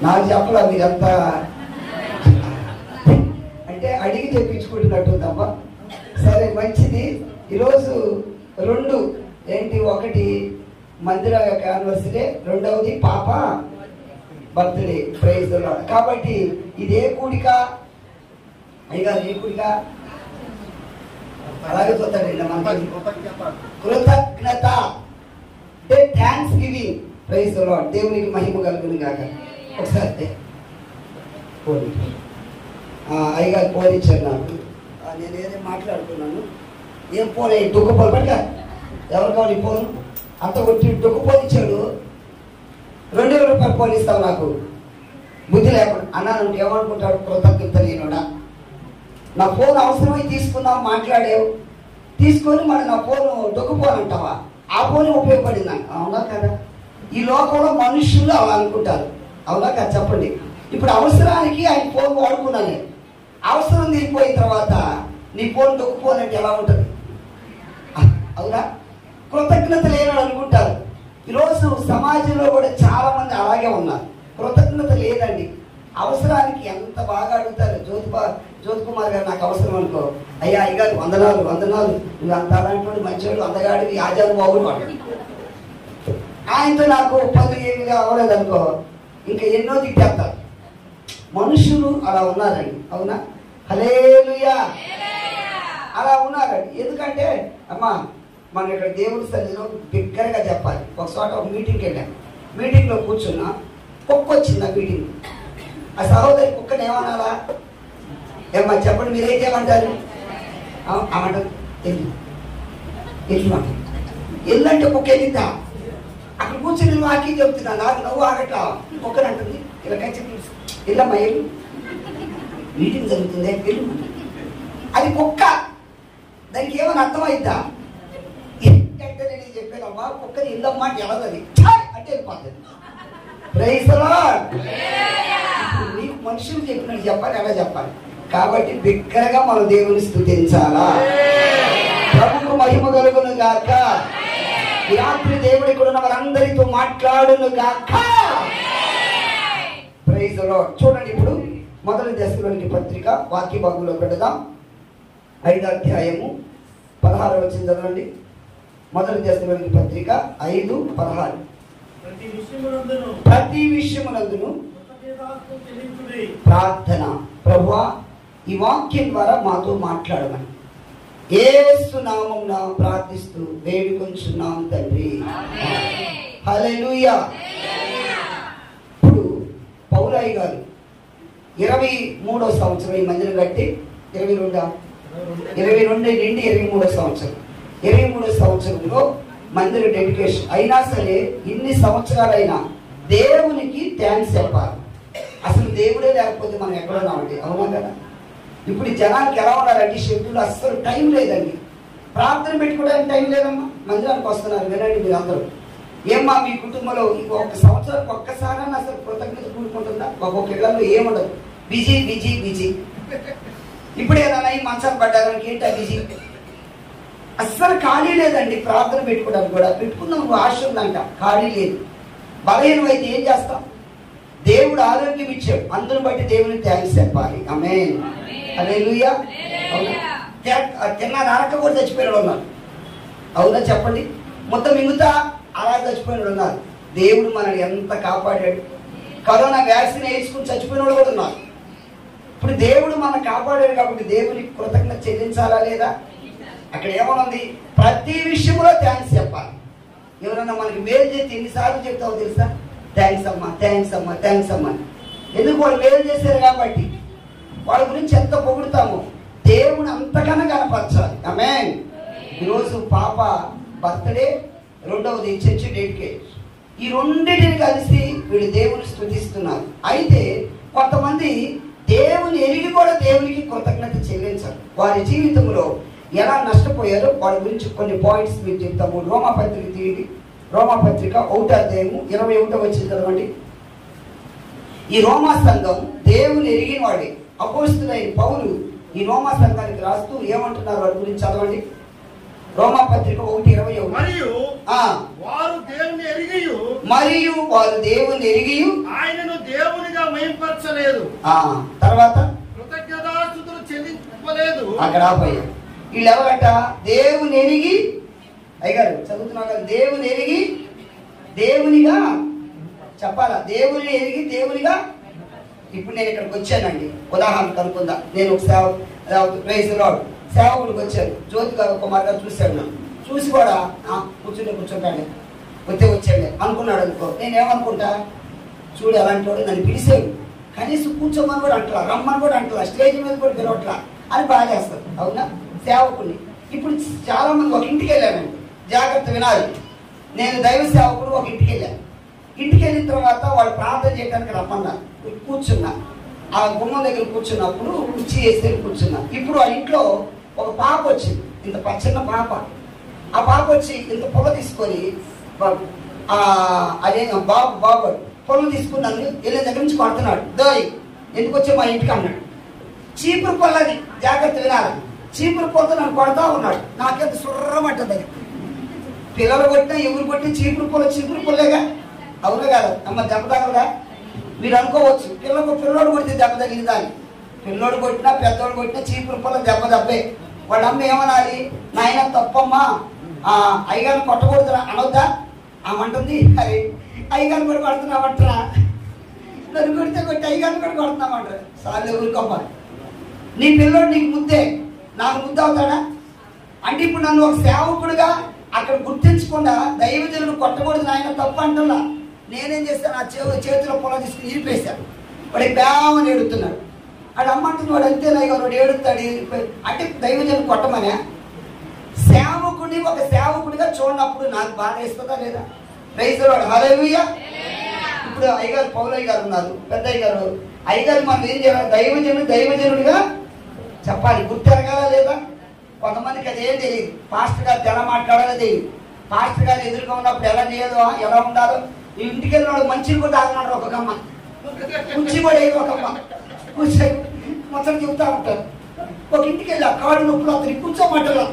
నాకు చెప్పలా మీరంతా అంటే అడిగి తెప్పించుకుంటున్నట్టుందమ్మా సరే మంచిది ఈరోజు రెండు ఏంటి ఒకటి మందిర యొక్క యానివర్సరీ రెండవది పాప బర్త్డే ప్రైజ్ కాబట్టి ఇది ఏ కూడిక అయ్యగారు ఏ కూడిక అలాగే చూస్తాడండి మనకి కృతజ్ఞత అంటే థ్యాంక్స్ గివింగ్ ప్రైజ్ లాడ్ దేవునికి మహిమ కలుగును గాక ఒకసారి పోనీ అయ్యగారు ఫోన్ ఇచ్చారు నాకు ఆ, నేను ఏదో మాట్లాడుతున్నాను ఏం ఫోన్ అయ్యి దుఃఖ ఫోన్ పట్టుక ఎవరు కావాలి ఈ ఫోన్ అంత కొట్టి దుఃఖ ఫోన్ ఇచ్చాడు రెండు వేల రూపాయలు ఫోన్ ఇస్తావు నాకు బుద్ధి లేకుండా అన్నా నువ్వు ఏమనుకుంటాడు కృతజ్ఞత లేనుడా నా ఫోన్ అవసరమై తీసుకున్నావు మాట్లాడావు తీసుకొని మరి నా ఫోన్ దొక్కుపోను అంటావా ఆ ఫోన్ ఉపయోగపడింది అవునా కదా ఈ లోకంలో మనుషులు అలా అనుకుంటారు అవునా కదా చెప్పండి ఇప్పుడు అవసరానికి ఆయన ఫోన్ వాడుకున్నాను నేను. అవసరం తీరిపోయిన తర్వాత నీ ఫోన్ దొక్కుపోనంటే ఎలా ఉంటుంది అవునా కృతజ్ఞత లేనని అనుకుంటారు ఈరోజు సమాజంలో కూడా చాలా మంది అలాగే ఉన్నారు కృతజ్ఞత లేదండి అవసరానికి ఎంత బాగా అడుగుతారు జ్యోతి బా- జ్యోతి కుమార్ గారు నాకు అవసరం అనుకో అయ్యా అయ్యగారు వందనాలు వందనాలు నువ్వు అంత అలాంటి మంచివాడు అందగాడివి ఆజాను బాబుడు వాడు ఆయనతో నాకు పని ఏమి అవ్వలేదు అనుకో ఇంకా ఎన్నో తిట్టేస్తారు మనుషులు అలా ఉన్నారండి అవునా హలేలుయా అలా ఉన్నారండి ఎందుకంటే అమ్మా మనం ఇక్కడ దేవుడి సన్నిధిలో బిగ్గరగా చెప్పాలి ఒక చోట ఒక మీటింగ్కి వెళ్ళాం మీటింగ్లో కూర్చున్నా కుక్క వచ్చింది ఆ మీటింగ్ ఆ సహోదరి కుక్కని ఏమనాలా ఏమ్మా చెప్పండి మీరైతే ఏమంటారు అమంట ఎల్లు ఎల్లు అంట ఎల్లు అంటే కుక్క వెళ్ళిద్దా అక్కడ కూర్చొని నేను వాకింగ్ చెప్తున్నా నాకు నవ్వు ఆగట్లా కుక్కని అంటుంది ఇలా కంచి ఎల్లమ్మా ఎల్లు మీటింగ్ జరుగుతుంది ఎల్లు అది కుక్క దానికి ఏమైనా అర్థమైద్దా ఏంటంటే నేను ఇది చెప్పానమ్మా కుక్కని ఇల్లమ్మా అంటే ఎలదది ఛాయ్ అంటే వెళ్ళిపోతుంది ప్రైజ్ ద లార్డ్. ఇప్పుడు నీకు మనుషులు చెప్పినట్టు చెప్పాలి ఎలా చెప్పాలి కాబట్టి బిగ్గరగా మన దేవుని స్థుతించాలా ప్రభుకు మహిమ కలుగును గాక ఈ రాత్రి దేవుడి కూడా వారందరితో మాట్లాడును గాక ప్రైజ్ ద లార్డ్. చూడండి ఇప్పుడు మొదటి దశలోని పత్రిక వాక్య భాగంలో పెడదాం ఐదు అధ్యాయము పదహారు వచ్చింది చదవండి మొదటి దశలోని పత్రిక ఐదు పదహారు ప్రతి విషయమునందును ప్రతి విషయమునందును కృతజ్ఞతాస్తుతులు చెల్లించుడి. ప్రార్థన ప్రభువా ఈ వాక్యం ద్వారా మాతో మాట్లాడమని ఏసు నామం ప్రార్థిస్తూ వేడుకొంచున్నాం తండ్రి హల్లెలూయా ఇప్పుడు పౌరాయి గారు ఇరవై మూడో సంవత్సరం ఈ మందిరం కట్టి ఇరవై రెండా ఇరవై రెండు నుండి ఇరవై మూడో సంవత్సరం ఇరవై మూడో సంవత్సరంలో మందిర డెడికేషన్ అయినా సరే ఇన్ని సంవత్సరాలైనా దేవునికి థ్యాంక్స్ చెప్పాలి అసలు దేవుడే లేకపోతే మనం ఎక్కడ ఉన్నామండి అవునా కదా ఇప్పుడు ఈ జనానికి ఎలా ఉండాలంటే షెడ్యూల్ అస్సలు టైం లేదండి ప్రార్థన పెట్టుకోవడానికి టైం లేదమ్మా మందిరానికి వస్తున్నారు వినండి మీరు అందరూ ఏమ్మా మీ కుటుంబంలో ఇంకో ఒక సంవత్సరం ఒక్కసారైనా అసలు కృతజ్ఞత కూడుకుంటుందా ఒక్కొక్క ఇళ్లలో ఏముండదు బిజీ బిజీ బిజీ ఇప్పుడు ఏదైనా ఈ మంచాలు పడ్డారని ఏంటి బిజీ అస్సలు ఖాళీ లేదండి ప్రార్థన పెట్టుకోవడానికి కూడా పెట్టుకుందాం ఒక ఆశ ఉందంట ఖాళీ లేదు బలహీనం అయితే ఏం చేస్తాం దేవుడు ఆరోగ్యం ఇచ్చాడు అందుని బట్టి దేవుని థ్యాంక్స్ చెప్పాలి ఆమె అదే తిన్న నరక కూడా చచ్చిపోయిన వాళ్ళు ఉన్నారు అవునా చెప్పండి మొత్తం మిగతా అలా చచ్చిపోయిన వాళ్ళు ఉన్నారు దేవుడు మనల్ని ఎంత కాపాడాడు కరోనా వ్యాక్సిన్ వేసుకుని చచ్చిపోయిన వాళ్ళు కూడా ఉన్నారు ఇప్పుడు దేవుడు మనం కాపాడాడు కాబట్టి దేవునికి కృతజ్ఞత చెల్లించాలా లేదా అక్కడ ఏమనుంది ప్రతి విషయంలో థ్యాంక్స్ చెప్పాలి ఎవరన్నా మనకి మేలు చేస్తే ఎన్నిసార్లు చెప్తావో తెలుసా థ్యాంక్స్ అమ్మా థ్యాంక్స్ అమ్మా థ్యాంక్స్ అమ్మా అని. ఎందుకు వాళ్ళు మేలు చేశారు కాబట్టి వాళ్ళ గురించి ఎంత పొగుడుతామో దేవుని అంతకన్నా కనపరచాలి ఆమె ఈరోజు పాప బర్త్డే రెండవది చర్చి డెడికేట్ ఈ రెండింటిని కలిసి వీళ్ళు దేవుని స్థుతిస్తున్నారు అయితే కొంతమంది దేవుని ఎరిగి కూడా దేవునికి కృతజ్ఞత చెల్లించారు వారి జీవితంలో ఎలా నష్టపోయారో వాళ్ళ గురించి కొన్ని పాయింట్స్ మీకు చెప్తాము రోమా పత్రిక తీయండి రోమా పత్రిక ఒకటో అధ్యాయము ఇరవై ఒకటో వచ్చింది చదవండి ఈ రోమా సంఘం దేవుని ఎరిగిన వాడే అపోస్తులైన పౌలు ఈ రోమా సంఘానికి రాస్తూ ఏమంటున్నారు వాడి గురించి చదవండి రోమా పత్రిక ఒకటి ఇరవై ఒకటి మరియు ఆ, వారు దేవుని ఎరిగియు మరియు వారు దేవుని ఎరిగి ఆయనను దేవునిగా మహిమపరచలేదు ఆ తర్వాత కృతజ్ఞతాస్థుతులు చెల్లింపలేదు అక్కడ ఆపోయారు వీళ్ళు ఎవరట దేవుని ఎరిగి అయ్యారు చదువుతున్నా కదా దేవుని ఎరిగి దేవునిగా చెప్పాలా దేవుని ఎరిగి దేవునిగా ఇప్పుడు నేను ఇక్కడికి వచ్చానండి ఉదాహరణ కనుక్కుందా నేను ఒక సేవ ప్రైజ్ లాడ్ సేవకుడికి వచ్చాను జ్యోతి గారు కుమార్ గారు చూశాడు నన్ను చూసి కూడా "ఆ, కూర్చుంటే కూర్చుంటాడు వచ్చే వచ్చాడు అనుకున్నాడు అనుకో నేనేమనుకుంటా చూడు అలాంటి వాడు నన్ను పిలిచాడు కనీసం కూర్చోమని కూడా అంటలా రమ్మని కూడా అంటలా స్టేజ్ మీద కూడా పిలవట్లా అని బాగా చేస్తారు అవునా సేవకుడిని ఇప్పుడు చాలా మంది ఒక ఇంటికి వెళ్ళానండి జాగ్రత్త వినాలి నేను దైవ సేవకుడు ఒక ఇంటికి వెళ్ళాను ఇంటికి వెళ్ళిన తర్వాత వాళ్ళు ప్రార్థన చేయడానికి రమ్మన్నారు కూర్చున్నా ఆ గుమ్మం దగ్గర కూర్చున్నప్పుడు కుర్చీ వేసి కూర్చున్నా ఇప్పుడు ఆ ఇంట్లో ఒక పాప వచ్చింది ఇంత ప- చిన్న పాప ఆ పాప వచ్చి ఇంత పొల తీసుకొని బా- ఆ అదే బాబు బాబు పొలం తీసుకున్నాను వెళ్ళిన దగ్గర నుంచి కొడుతున్నాడు దోయ్ ఎందుకు వచ్చే మా ఇంటికి అన్నాడు చీపురు పొలని జాగ్రత్త వినాలి చీపురు పొలతో నన్ను కొడతా ఉన్నాడు నాకెంత సుర్రమంటుంది అది పిల్లలు కొట్టినా ఎవరు కొట్టినా చీపురు పొల చీపురు పొల్లేగా అవును కదా అమ్మ దెబ్బ తగలదా మీరు అనుకోవచ్చు పిల్లలకు పిల్లోడు కొడితే దెబ్బ తగిలిందా అని పిల్లోడు కొట్టినా పెద్దోడు కొట్టినా చీపురు పొల దెబ్బ దెబ్బే వాళ్ళ అమ్మ ఏమనాలి నాయన తప్పమ్మా ఆ అయ్యగారిని కొట్టకూడదురా అనొద్దా ఆమంటుంది అరే అయ్యగారిని కూడా కొడుతున్నామంటారా నన్ను కొడితే కొట్టి అయ్యగారిని కూడా కొడుతున్నామంటారు సార్లు ఊరుకోమ్మా నీ పిల్లోడు నీకు ముద్దే నాకు ముద్ద అవుతాడా అంటే ఇప్పుడు నన్ను ఒక సేవకుడుగా అక్కడ గుర్తించకుండా దైవజనుడు కొట్టకూడదు నాయన తప్పు అంటున్నా నేనేం చేస్తాను ఆ చే చేతిలో పొలం తీసుకుని ఇరిపేశాను వాడి బ్యామని ఏడుతున్నాడు వాడు అమ్మంటుంది వాడు అంతేనా ఇక వాడు ఏడుస్తాడు ఇరిపోయి- అంటే దైవజనుడు కొట్టమనే సేవకుడిని ఒక సేవకుడిగా చూడనప్పుడు నాకు బాధ వేస్తుందా లేదా రైతులు వాడు హలేలుయ్య ఇప్పుడు అయ్యగారు పౌలయ్య గారు ఉన్నారు పెద్ద అయ్యగారు అయ్యగారు మనం ఏం చేయాలి దైవజనుడు దైవజనుడిగా చెప్పాలి గుర్తెరగాల లేదా కొంతమందికి అదేం తెలియదు పాస్టర్ గారు ఎలా మాట్లాడాలో తెలియదు పాస్టర్ గారు ఎదురుగా ఉన్నప్పుడు ఎలా చేయాలో ఎలా ఉండాలో ఈ ఇంటికి వెళ్ళిన వాడు మంచిని కూడా తాగినాడు ఒక అమ్మ కుర్చీ కూడా వేయదు ఒక అమ్మ కూర్చొని మొత్తం చెబుతా ఉంటారు ఒక ఇంటికి వెళ్ళి ఆ కాడు నొప్పులు అతనికి కూర్చోమంటారు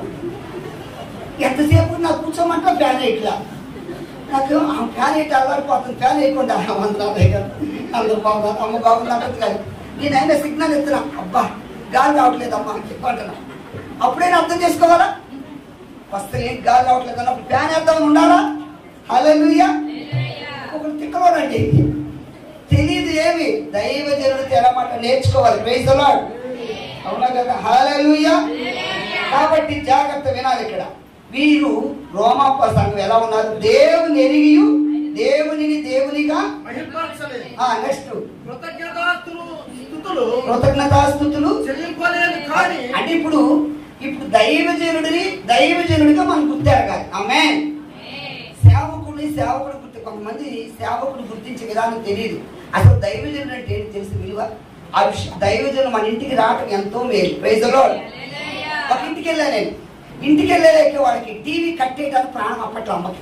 ఎంతసేపు నాకు కూర్చోమంటా ఫ్యాన్ ఇట్లా నాకు ఆ ఫ్యాన్ అయితే అల్లాడిపోతుంది ఫ్యాన్ వేయకుండా అందరూ అందరూ బాగున్నారు అమ్మ బాగున్నారు కాదు నేను అయినా సిగ్నల్ ఎత్తున్నా అబ్బా గాలి రావట్లేదు అమ్మా చెప్పంటున్నా అప్పుడైనా అర్థం చేసుకోవాలా వస్తే ఏం గాలి రావట్లేదు అన్నప్పుడు ఫ్యాన్ వేద్దామని ఉండాలా హలో ఒకరు తిక్కలోనండి తెలియదు ఏమి దైవజనుడితో ఎలా మాట నేర్చుకోవాలి ప్రైజ్ లాడ్ అవునా కదా హల్లెలూయా కాబట్టి జాగ్రత్త వినాలి ఇక్కడ వీరు రోమాప సంఘం ఎలా ఉన్నారు దేవుని ఎరిగియు దేవునిని దేవునిగా మహిమపరచలేదు ఆ నెక్స్ట్ కృతజ్ఞతాస్తులు స్థుతులు కృతజ్ఞతాస్థుతులు చెల్లింపలేదు కానీ అంటే ఇప్పుడు ఇప్పుడు దైవజనుడిని దైవజనుడిగా మనం గుర్తెరగాలి ఆమె సేవకుడిని సేవకుడు గుర్తు కొంతమంది సేవకుడు గుర్తించే విధానం తెలియదు అసలు దైవజనుడు అంటే ఏంటి తెలిసి విలువ ఆ విషయం దైవజనుడు మన ఇంటికి రావటం ఎంతో మేలు ప్రైజ్లో ఒక ఇంటికి వెళ్ళా నేను ఇంటికి వెళ్ళలేక వాళ్ళకి టీవీ కట్టేయడానికి ప్రాణం అప్పట్లో అమ్మకి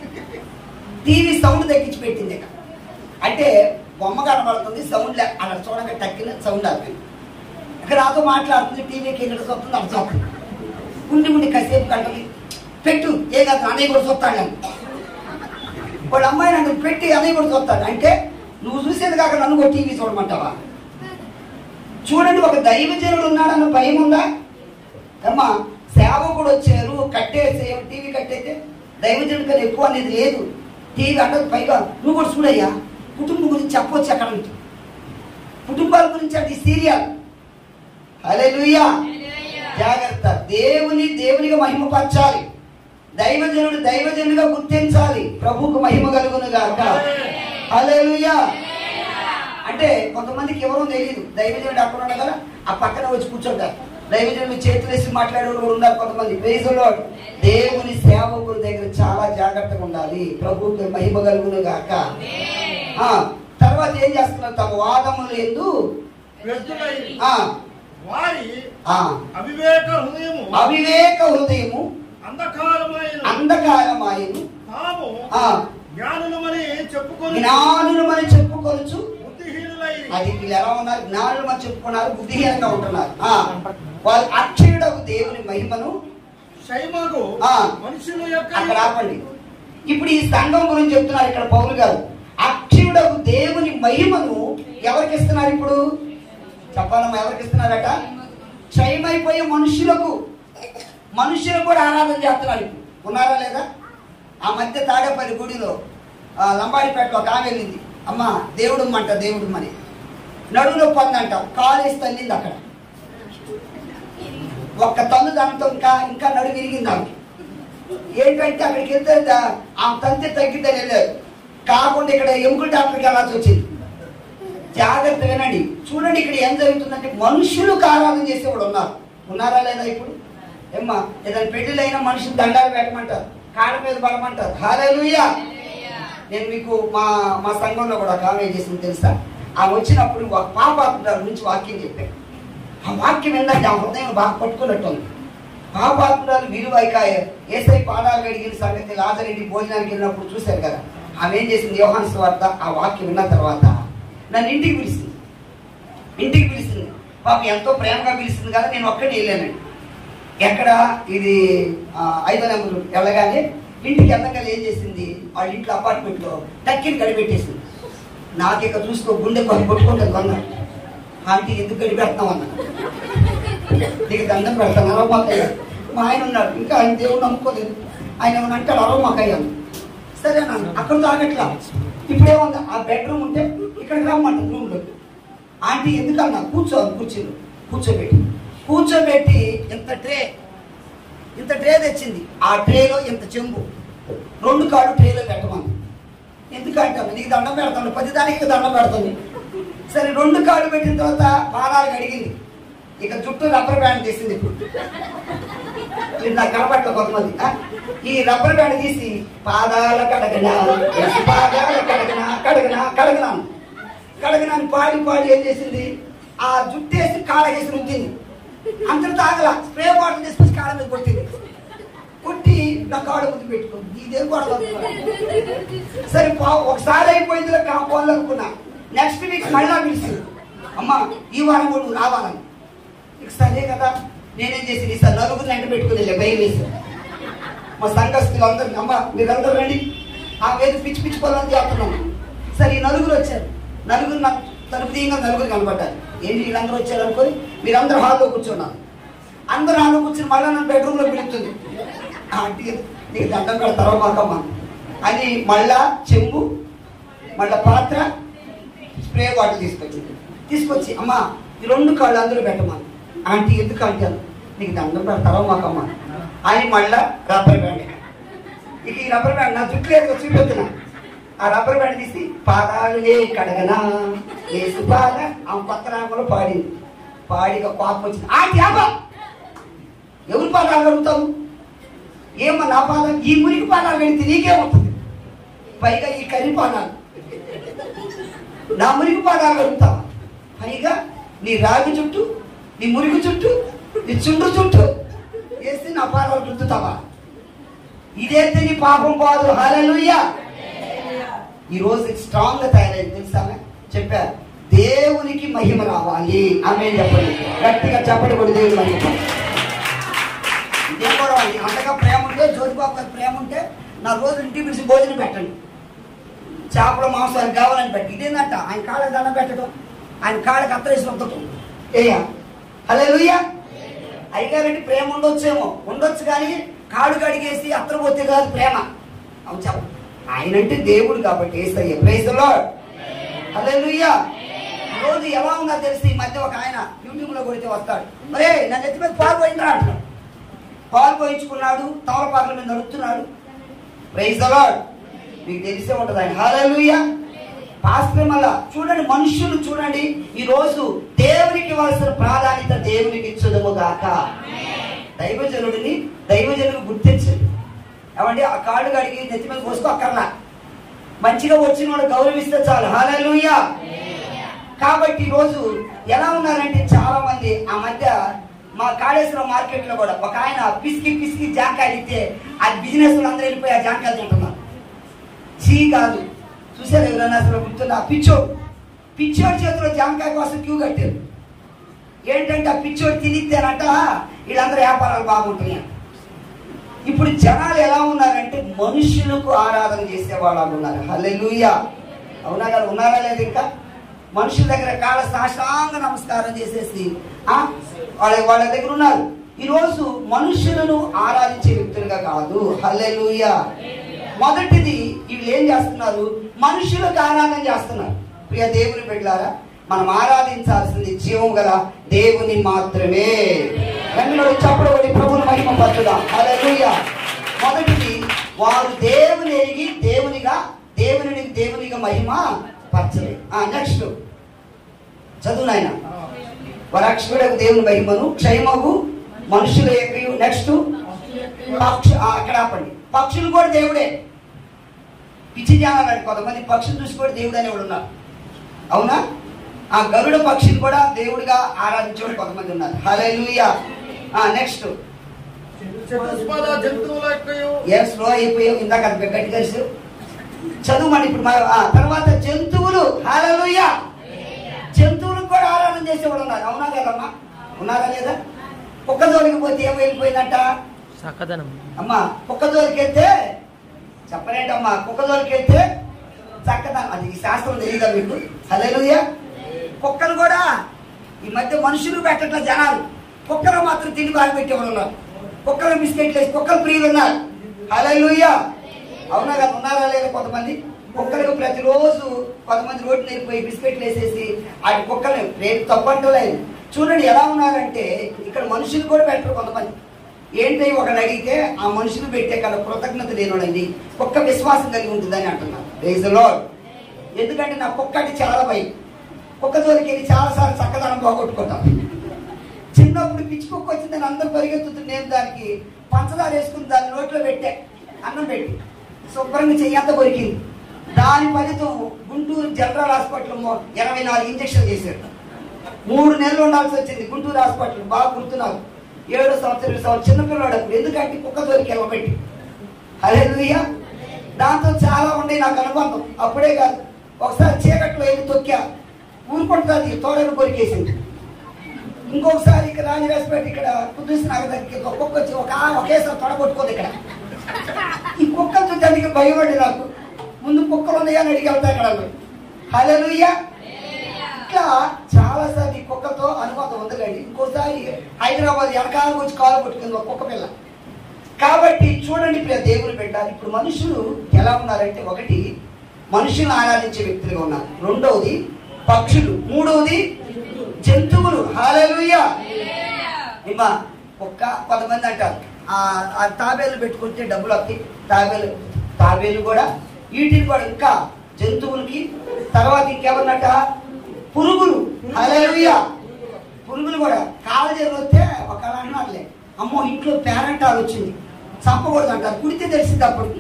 టీవీ సౌండ్ తగ్గించి పెట్టింది ఇక అంటే బొమ్మ కనబడుతుంది సౌండ్ లే అలా చూడగా తగ్గిన సౌండ్ అది ఇక్కడ నాతో మాట్లాడుతుంది టీవీకి ఇక్కడ చూస్తుంది అక్కడ చూస్తుంది ఉండి ఉండి కాసేపు కంటది పెట్టు ఏ కాదు అన్నయ్య కూడా చూస్తాడు అని వాళ్ళ అమ్మాయి నన్ను పెట్టి అన్నయ్య కూడా చూస్తాడు అంటే నువ్వు చూసేది కాక నన్ను కూడా టీవీ చూడమంటావా చూడండి ఒక దైవజనుడు ఉన్నాడన్న భయం ఉందా అమ్మా సేవకుడు వచ్చారు కట్టేసి టీవీ కట్టేస్తే దైవజనుడి కన్నా ఎక్కువ అనేది లేదు టీవీ అంటే పైగా నువ్వు కూడా చూడయ్యా కుటుంబం గురించి చెప్పొచ్చు అక్కడ నుంచి కుటుంబాల గురించి అంటే సీరియల్ అలే జాగ్రత్త దేవుని దేవునిగా మహిమపరచాలి దైవజనుడు దైవజనుడిగా గుర్తించాలి ప్రభువుకు మహిమ కలుగును గాక హల్లెలూయా అంటే కొంతమందికి ఎవరో తెలియదు దైవజనుడు అక్కడ ఉన్నాడు కదా ఆ పక్కన వచ్చి కూర్చుంటారు దైవజనుడు చేతులు వేసి మాట్లాడే వాళ్ళు ఉన్నారు కొంతమంది ప్రేజులో దేవుని సేవకుల దగ్గర చాలా జాగ్రత్తగా ఉండాలి ప్రభువుకి మహిమ కలుగును గాక ఆ, తర్వాత ఏం చేస్తున్నారు తమ వాదములు ఎందు వ్యర్థులై ఆ, వారి ఆ, అవివేక హృదయము అవివేక హృదయము అంధకారమైన అంధకారమాయను తాము ఆ, జ్ఞానులమని చెప్పుకొని జ్ఞానులు అని చెప్పుకొనొచ్చు బుద్ధిహీనులై అది వీళ్ళు ఎలా ఉన్నారు జ్ఞానులు అని చెప్పుకున్నారు బుద్ధిహీనంగా ఉంటున్నారు ఆ, వాళ్ళు అక్షయుడకు దేవుని మహిమను శైమగు ఆ. మనుషుల యొక్క అక్కడ ఆపండి ఇప్పుడు ఈ సంఘం గురించి చెప్తున్నారు ఇక్కడ పౌలు గారు అక్షయుడు సజీవుడు దేవుని మహిమను ఎవరికి ఇస్తున్నారు ఇప్పుడు చెప్పాలమ్మా ఎవరికి ఇస్తున్నారట క్షయమైపోయే మనుషులకు మనుషులకు కూడా ఆరాధన చేస్తున్నారు ఇప్పుడు ఉన్నారా లేదా ఆ మధ్య తాడేపల్లి గుడిలో ఆ లంబాడిపేటలో ఒక ఆమె వెళ్ళింది అమ్మ దేవుడు అంట దేవుడు మని నడువులో పొందంట కాలేసి తల్లింది అక్కడ ఒక్క తల్లు దాంతో ఇంకా ఇంకా నడువు విరిగింది ఆమె ఏంటంటే అక్కడికి వెళ్తే దా- ఆ తంతి తగ్గిద్దని వెళ్ళారు కాకుండా ఇక్కడ ఎముకల డాక్టర్కి వెళ్ళాల్సి వచ్చింది జాగ్రత్త వినండి చూడండి ఇక్కడ ఏం జరుగుతుందంటే మనుషులకు ఆరాధన చేసేవాడు ఉన్నారు ఉన్నారా లేదా ఇప్పుడు ఏమ్మా ఏదైనా పెళ్లిలైన మనుషులు దండాలు పెట్టమంటారు కాళ్ళ మీద పడమంటారు హాలేలుయ్యా నేను మీకు మా మా సంఘంలో కూడా కామెంట్ చేసింది తెలుసా ఆ వచ్చినప్పుడు ఒక పాప నుంచి వాక్యం చెప్పాను ఆ వాక్యం ఏంటంటే ఆ హృదయం బాగా పట్టుకున్నట్టుంది పాపాత్మురాలు విలువైక ఏసై పాదాలు కడిగిన సంగతి లాజరెడ్డి భోజనానికి వెళ్ళినప్పుడు చూశారు కదా ఆమె ఏం చేసింది యోహాన్ వార్త ఆ వాక్యం విన్న తర్వాత నన్ను ఇంటికి పిలిచింది ఇంటికి పిలిచింది పాపం ఎంతో ప్రేమగా పిలిచింది కదా నేను ఒక్కడే వెళ్ళానండి ఎక్కడ ఇది ఆ, ఐదో నెంబర్ వెళ్ళగానే ఇంటికి వెళ్ళగానే ఏం చేసింది వాళ్ళ ఇంట్లో అపార్ట్మెంట్లో టక్కిని గడిపెట్టేసింది నాకు ఇక చూసుకో గుండె కొన్ని కొట్టుకుంటుంది కొన్నా ఆంటీ ఎందుకు గడిపెడతాం అన్నా నీకు దండం పెడతాను అరవమాకయ్య మా ఆయన ఉన్నాడు ఇంకా ఆయన దేవుడు నమ్ముకోలేదు ఆయన ఏమన్నా అంటాడు అరవమాకయ్య సరే నాన్న అక్కడ తాగట్లా ఇప్పుడేముంది ఆ బెడ్రూమ్ ఉంటే ఇక్కడికి రమ్మంట రూమ్లో ఆంటీ ఎందుకన్నా కూర్చో కూర్చుని కూర్చోబెట్టి కూర్చోబెట్టి ఇంత ట్రే ఇంత ట్రే తెచ్చింది ఆ ట్రేలో ఇంత చెంబు రెండు కాళ్ళు ట్రేలో పెట్టమని ఎందుకంటే నీకు దండం పెడతాను పది దానికి దండం పెడతాను సరే రెండు కాళ్ళు పెట్టిన తర్వాత పాదాలు కడిగింది ఇక జుట్టు రబ్బర్ బ్యాండ్ తీసింది ఇప్పుడు మీరు నాకు కనపట్ల కొంతమంది ఆ? ఈ రబ్బర్ బ్యాండ్ తీసి పాదాల కడగనా ఎస్ పాదాల కడగనా కడగనా కడగనా కడగనా అని పాడి పాడి ఏం చేసింది ఆ జుట్టు వేసి కాళ్ళకేసి రుద్దింది అందరూ తాగల స్ప్రే బాటిల్ తీసుకొచ్చి కాళ్ళ మీద కొట్టింది కొట్టి నా కాళ్ళ ముందు పెట్టుకుంది ఇదేం గొడవ సరే పా- ఒకసారి అయిపోయింది కాపోవాలి అనుకున్నా నెక్స్ట్ వీక్ మళ్ళా పిలిచింది అమ్మా ఈ వారం కూడా నువ్వు రావాలని ఇక సరే కదా నేనేం చేసింది సార్ నలుగురిని ఎంట పెట్టుకుని వెళ్ళా భయం వేసి మా సంఘస్థులు అందరిని అమ్మ మీరందరూ రండి ఆ మీద పిచ్చి పిచ్చి పొలం చేస్తున్నాను సరే ఈ నలుగురు వచ్చారు నలుగురు నాకు తలుపు తీయంగా నలుగురు కనపడ్డారు ఏంటి వీళ్ళందరూ వచ్చారు అనుకొని మీరందరూ హాల్లో కూర్చున్నారు అందరూ హాల్లో కూర్చుని మళ్ళీ నన్ను బెడ్రూమ్లో పిలుస్తుంది ఆంటీ నీకు దండం పెడతారో మాకమ్మ అని మళ్ళా చెంబు మళ్ళా పాత్ర స్ప్రే బాటిల్ తీసుకొచ్చింది తీసుకొచ్చి అమ్మ ఈ రెండు కాళ్ళు అందులో పెట్టమని ఆంటీ ఎందుకు అంటాను నీకు దండం పెడతారో మాకమ్మ అని మళ్ళా రబ్బర్ బ్యాండ్ ఇక ఈ రబ్బర్ బ్యాండ్ నా జుట్టు లేదు చూపెడుతున్నా ఆ రబ్బర్ బ్యాండ్ తీసి పాదాలే కడగనా వేసి పాద ఆ కొత్త రామలో పాడింది పాడిగా కోపం వచ్చింది ఆంటీ ఆపా ఎవరు పాదాలు కడుగుతావు ఏమో నా పాదాలు ఈ మురికి పాదాలు కడిగితే నీకేమవుతుంది పైగా ఈ కరి పాదాలు నా మురికి పాదాలు కడుగుతావా పైగా నీ రాగి చుట్టూ నీ మురికి చుట్టూ నీ చుండ్రు చుట్టూ వేసి నా పాదాలు రుద్దుతావా ఇదైతే నీ పాపం పోదు హాలూయా ఈ రోజు స్ట్రాంగ్ గా తయారైంది తెలుసా చెప్పా దేవునికి మహిమ రావాలి ఆమె చెప్పండి గట్టిగా చెప్పండి కూడా దేవుని మహిమ ఇదేం కూడా అండి అంతగా ప్రేమ ఉంటే జ్యోతిబాబు గారి ప్రేమ ఉంటే నా రోజు ఇంటికి పిలిచి భోజనం పెట్టండి చేపల మాంసాలు కావాలని పెట్టి ఇదేందంట ఆయన కాళ్ళకి దండం పెట్టడం ఆయన కాళ్ళకి అత్తరేసి రుద్దటం ఏయా హలో లుయ్యా అయ్యగారంటే ప్రేమ ఉండొచ్చేమో ఉండొచ్చు కానీ కాడు కడిగేసి అత్తర పోతే కాదు ప్రేమ అవును చెప్ప ఆయన అంటే దేవుడు కాబట్టి Yesayya praise Lord hallelujah రోజు ఎలా ఉన్నా తెలిసి ఈ మధ్య ఒక ఆయన యూట్యూబ్ లో కొడితే వస్తాడు మరే నా నెత్తి మీద పాలు పోయిందా అంటున్నాడు పాలు పోయించుకున్నాడు తమలపాకుల మీద నడుస్తున్నాడు ప్రైజ్ లార్డ్ మీకు తెలిసే ఉంటుంది ఆయన హాలూయా పాస్టర్ మళ్ళా చూడండి మనుషులు చూడండి ఈ రోజు దేవునికి ఇవ్వాల్సిన ప్రాధాన్యత దేవునికి ఇచ్చుదము గాక దైవజనుడిని దైవజనుడు గుర్తించండి ఏమండి ఆ కాళ్ళు కడిగి నెత్తి మీద పోసుకో అక్కర్లా మంచిగా వచ్చిన వాడు గౌరవిస్తే చాలు హాలూయా కాబట్టి ఈ రోజు ఎలా ఉన్నారంటే చాలా మంది ఆ మధ్య మా కాళేశ్వరం మార్కెట్ లో కూడా ఒక ఆయన పిసికి పిసికి జాంకాయలు ఇస్తే ఆ బిజినెస్ అందరూ వెళ్ళిపోయి ఆ జాంకాయలు తింటున్నారు చీ కాదు చూసారు ఎవరైనా అసలు గుర్తున్నా పిచ్చోడు పిచ్చోడి చేతిలో జామకాయ కోసం క్యూ కట్టారు ఏంటంటే ఆ పిచ్చోడు తినిస్తేనట వీళ్ళందరూ వ్యాపారాలు బాగుంటున్నాయి ఇప్పుడు జనాలు ఎలా ఉన్నారంటే మనుషులకు ఆరాధన చేసే వాళ్ళు ఉన్నారు హల్లెలూయా అవునా కదా ఉన్నారా లేదు ఇంకా మనుషుల దగ్గర కాళ్ళ సాష్టాంగ నమస్కారం చేసేసి ఆ, వాళ్ళ వాళ్ళ దగ్గర ఉన్నారు ఈరోజు మనుషులను ఆరాధించే వ్యక్తులుగా కాదు హల్లెలూయా మొదటిది వీళ్ళు ఏం చేస్తున్నారు మనుషులకు ఆరాధన చేస్తున్నారు ప్రియ దేవుని బిడ్డలారా మనం ఆరాధించాల్సింది జీవం గల దేవుని మాత్రమే రెండు చప్పుడు కొడి ప్రభుని మహిమ పరచుదాం హల్లెలూయా మొదటిది వారు దేవుని ఎరిగి దేవునిగా దేవుని దేవునిగా మహిమ పరచలే నెక్స్ట్ చదువు నాయన వరక్షుడకు దేవుని మహిమను క్షయమగు మనుషుల యొక్క నెక్స్ట్ పక్షు ఆ, అక్కడ ఆపండి పక్షులు కూడా దేవుడే పిచ్చి జ్ఞానాలు కొంతమంది పక్షులు చూసి కూడా దేవుడు అనేవాడు ఉన్నారు అవునా ఆ గరుడ పక్షిని కూడా దేవుడిగా ఆరాధించేవాడు కొంతమంది ఉన్నారు హలే నెక్స్ట్ చతుష్పద జంతువుల యొక్కయు ఏం స్లో అయిపోయావు ఇందాక అది గట్టి కలిసి చదువు మరి ఇప్పుడు మా- ఆ, తర్వాత జంతువులు హాలలుయ జంతువులకు కూడా ఆరాధన చేసేవాడు ఉన్నారు అవునా కదమ్మా ఉన్నారా లేదా కుక్క జోలికి పోతే ఏం వెళ్ళిపోయిందంట చక్కదనం అమ్మా కుక్క జోలికి వెళ్తే చెప్పలేంటమ్మా కుక్క జోలికి వెళ్తే చక్కదా అది ఈ శాస్త్రం తెలియదా మీకు హల్లెలూయ కుక్కలు కూడా ఈ మధ్య మనుషులు పెట్టట్ల జనాలు కుక్కలు మాత్రం తిండి బాగా పెట్టేవాళ్ళు ఉన్నారు కుక్కలు బిస్కెట్లు వేసి కుక్కలు ప్రియులు ఉన్నారు హల్లెలూయ అవునా కదా ఉన్నారా లేదా కొంతమంది కుక్కలకు ప్రతిరోజు కొంతమంది రోడ్డు నేర్పోయి బిస్కెట్లు వేసేసి ఆ కుక్కలు రేపు తప్పంటలేదు చూడండి ఎలా ఉన్నారంటే ఇక్కడ మనుషులు కూడా పెట్టరు కొంతమంది ఏంటి ఒకడు అడిగితే ఆ మనుషులు పెట్టే కదా కృతజ్ఞత లేనోడండి కుక్క విశ్వాసం కలిగి ఉంటుందని అంటున్నారు రేజ్ లార్డ్ ఎందుకంటే నా కుక్క అంటే చాలా భయం కుక్క జోలికి వెళ్ళి చాలాసార్లు చక్కదనం పోగొట్టుకుంటాం చిన్నప్పుడు పిచ్చి కుక్క వచ్చిందని అందరూ పరిగెత్తుతుంది నేను దానికి పంచదార వేసుకుని దాని నోట్లో పెట్టా అన్నం పెట్టి శుభ్రంగా చెయ్యంత కొరికింది దాని ఫలితం గుంటూరు జనరల్ హాస్పిటల్ ఇరవై నాలుగు ఇంజక్షన్ చేశారు మూడు నెలలు ఉండాల్సి వచ్చింది గుంటూరు హాస్పిటల్ బాగా గుర్తున్నారు ఏడు సంవత్సరాలు సంవత్సరం చిన్నపిల్లవాడు అప్పుడు ఎందుకంటే కుక్క దొరికి వెళ్ళబెట్టి అదే దాంతో చాలా ఉండే నాకు అనుబంధం అప్పుడే కాదు ఒకసారి చీకట్లో వెళ్ళి తొక్కా ఊరుకుంటుంది తోడని కొరికేసింది ఇంకొకసారి ఇక్కడ రాజరాజపేట ఇక్కడ కుదుసు నగర్ దగ్గరికి ఒక కుక్క వచ్చి ఒక ఆ- ఒకేసారి తొడగొట్టుకోదు ఇక్కడ ఈ కుక్క చూడడానికి భయపడి నాకు ముందు కుక్కలు ఉన్నాయని అడిగి వెళ్తా ఇక్కడ హలోయ్యా ఇట్లా చాలా సార్లు ఈ కుక్కతో అనుబంధం ఉందిలేండి ఇంకోసారి హైదరాబాద్ వెనకాల వచ్చి కాలు కొట్టుకుంది ఒక కుక్క పిల్ల కాబట్టి చూడండి ప్రియ దేవుని బిడ్డ ఇప్పుడు మనుషులు ఎలా ఉన్నారంటే ఒకటి మనుషులు ఆరాధించే వ్యక్తులుగా ఉన్నారు రెండవది పక్షులు మూడవది జంతువులు హాలలుయ్యా ఇమ్మా ఒక్క కొంతమంది అంటారు ఆ ఆ తాబేలు పెట్టుకుంటే డబ్బులు వస్తాయి తాబేలు తాబేలు కూడా వీటిని కూడా ఇంకా జంతువులకి తర్వాత ఇంకెవరినట పురుగులు హల్లెలూయా పురుగులు కూడా కాళ్ళ చేతులు వస్తే ఒక అన్నారులే అమ్మో ఇంట్లో పేరెంటాలు వచ్చింది చంపకూడదు అంటారు కుడితే తెలిసింది అప్పుడు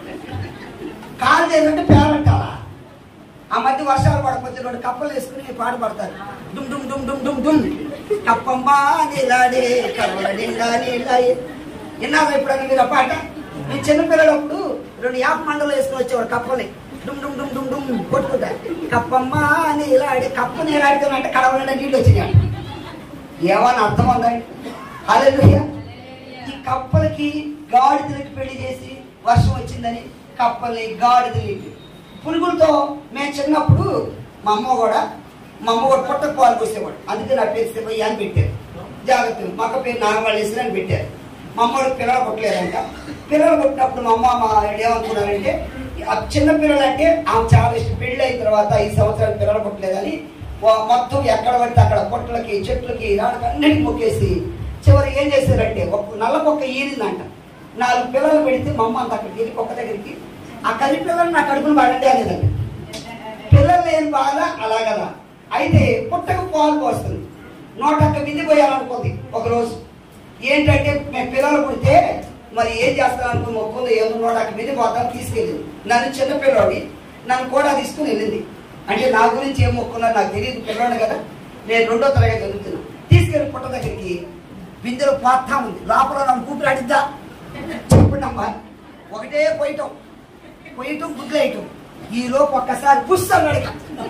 కాళ్ళు చేయాలంటే పేరెంటాలా ఆ మధ్య వర్షాలు పడకపోతే రెండు కప్పలు వేసుకుని పాట పడతారు డుమ్ డుమ్ డుమ్ డుమ్ డుమ్ డుమ్ కప్పమ్మ నీలాడే కర్వల నిండా నీలాడే విన్నారా ఎప్పుడన్నా మీరు ఆ పాట మీ చిన్నపిల్లలప్పుడు రెండు యాప మండలు వేసుకుని వచ్చేవాడు కప్పని డుమ్ డుమ్ డుమ్ డుమ్ డుమ్ కొట్టుకుంటా కప్పమ్మ నీలాడే కప్ప నీలాడుతున్నట్టే కడవలంటే నీళ్ళు వచ్చినాయి ఏమని అర్థం ఉందండి హల్లెలూయా ఈ కప్పలకి గాడిదలకి పెళ్లి చేసి వర్షం వచ్చిందని కప్పల్ని గాడిదలు పురుగులతో మేము చిన్నప్పుడు మా అమ్మ కూడా మా అమ్మ కూడా పుట్టకు పాలు పోసేవాడు అందుకే నా పేరు శివయ్య అని పెట్టారు జాగ్రత్త మా అక్క పేరు నాగవాళ్ళేశ్వరి అని పెట్టారు మా అమ్మ కూడా పిల్లలు పుట్టలేదంట పిల్లలు పుట్టినప్పుడు మా అమ్మ మా ఆయన ఏమనుకున్నారంటే ఆ చిన్న పిల్లలు అంటే ఆమె చాలా ఇష్టం పెళ్ళి అయిన తర్వాత ఐదు సంవత్సరాలు పిల్లలు పుట్టలేదని వా- మొత్తం ఎక్కడ పడితే అక్కడ పొట్లకి చెట్లకి రాళ్ళకి అన్నిటికి మొక్కేసి చివరి ఏం చేశారంటే ఒక నల్ల కుక్క ఈరిందంట నాలుగు పిల్లలు పెడితే మా అమ్మ అంత అక్కడికి వెళ్ళి కుక్క దగ్గరికి ఆ కలి పిల్లలు నా కడుపును పడండి అనేదండి పిల్లలు లేని బాధ అలాగదా అయితే పుట్టకు పాలు పోస్తుంది నూటక్క వింది పోయాలనుకుంది ఒకరోజు ఏంటంటే మేము పిల్లలు పుడితే మరి ఏం చేస్తాను అనుకుని మొక్కుంది ఏదో నూటక్క వింది పోతాం తీసుకెళ్ళింది నన్ను చిన్న పిల్లోడి నన్ను కూడా తీసుకుని వెళ్ళింది అంటే నా గురించి ఏం మొక్కున్నారు నాకు తెలియదు పిల్లోడు కదా నేను రెండో తరగతి చదువుతున్నా తీసుకెళ్ళి పుట్ట దగ్గరికి బిందెలో పాత్తా ఉంది లోపల నన్ను కూతురు అడిద్దా చెప్పండి అమ్మా ఒకటే పోయటం పోయటం గుడ్లేయటం ఈ లోపు ఒక్కసారి పుస్తకం అడిగా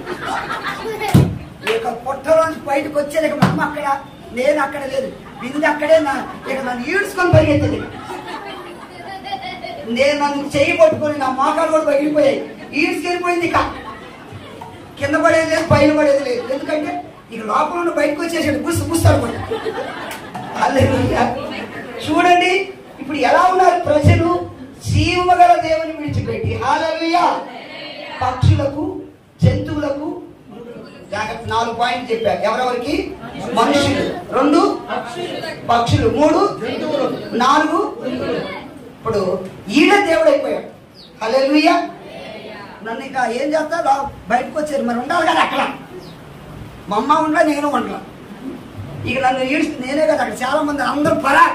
ఇక పుట్టలోంచి బయటకు వచ్చేది మా అమ్మ అక్కడ నేను అక్కడ లేదు బిందె అక్కడే నా ఇక నన్ను ఈడ్చుకొని పరిగెత్తింది నేను నన్ను చెయ్యి పట్టుకొని నా మోకాలు కూడా పగిలిపోయాయి ఈడ్చుకెళ్ళిపోయింది ఇక కింద పడేది లేదు పైన పడేది లేదు ఎందుకంటే ఇక లోపల నుండి బయటకు వచ్చేసాడు బుస్ బుస్ అనుకోండి హల్లెలూయా. చూడండి ఇప్పుడు ఎలా ఉన్నారు ప్రజలు జీవగల దేవుని విడిచిపెట్టి హాలలుయా పక్షులకు జంతువులకు జాగ్రత్త నాలుగు పాయింట్లు చెప్పారు ఎవరెవరికి మనుషులు రెండు పక్షులు మూడు నాలుగు ఇప్పుడు ఈడ దేవుడు అయిపోయాడు హల్లెలూయా నన్ను ఇంకా ఏం చేస్తా రా బయటకు వచ్చారు మరి ఉండాలి కదా అక్కడ మా అమ్మ ఉండ నేను ఉండాల ఇక నన్ను ఈడ్చి నేనే కదా అక్కడ చాలా మంది అందరూ పరా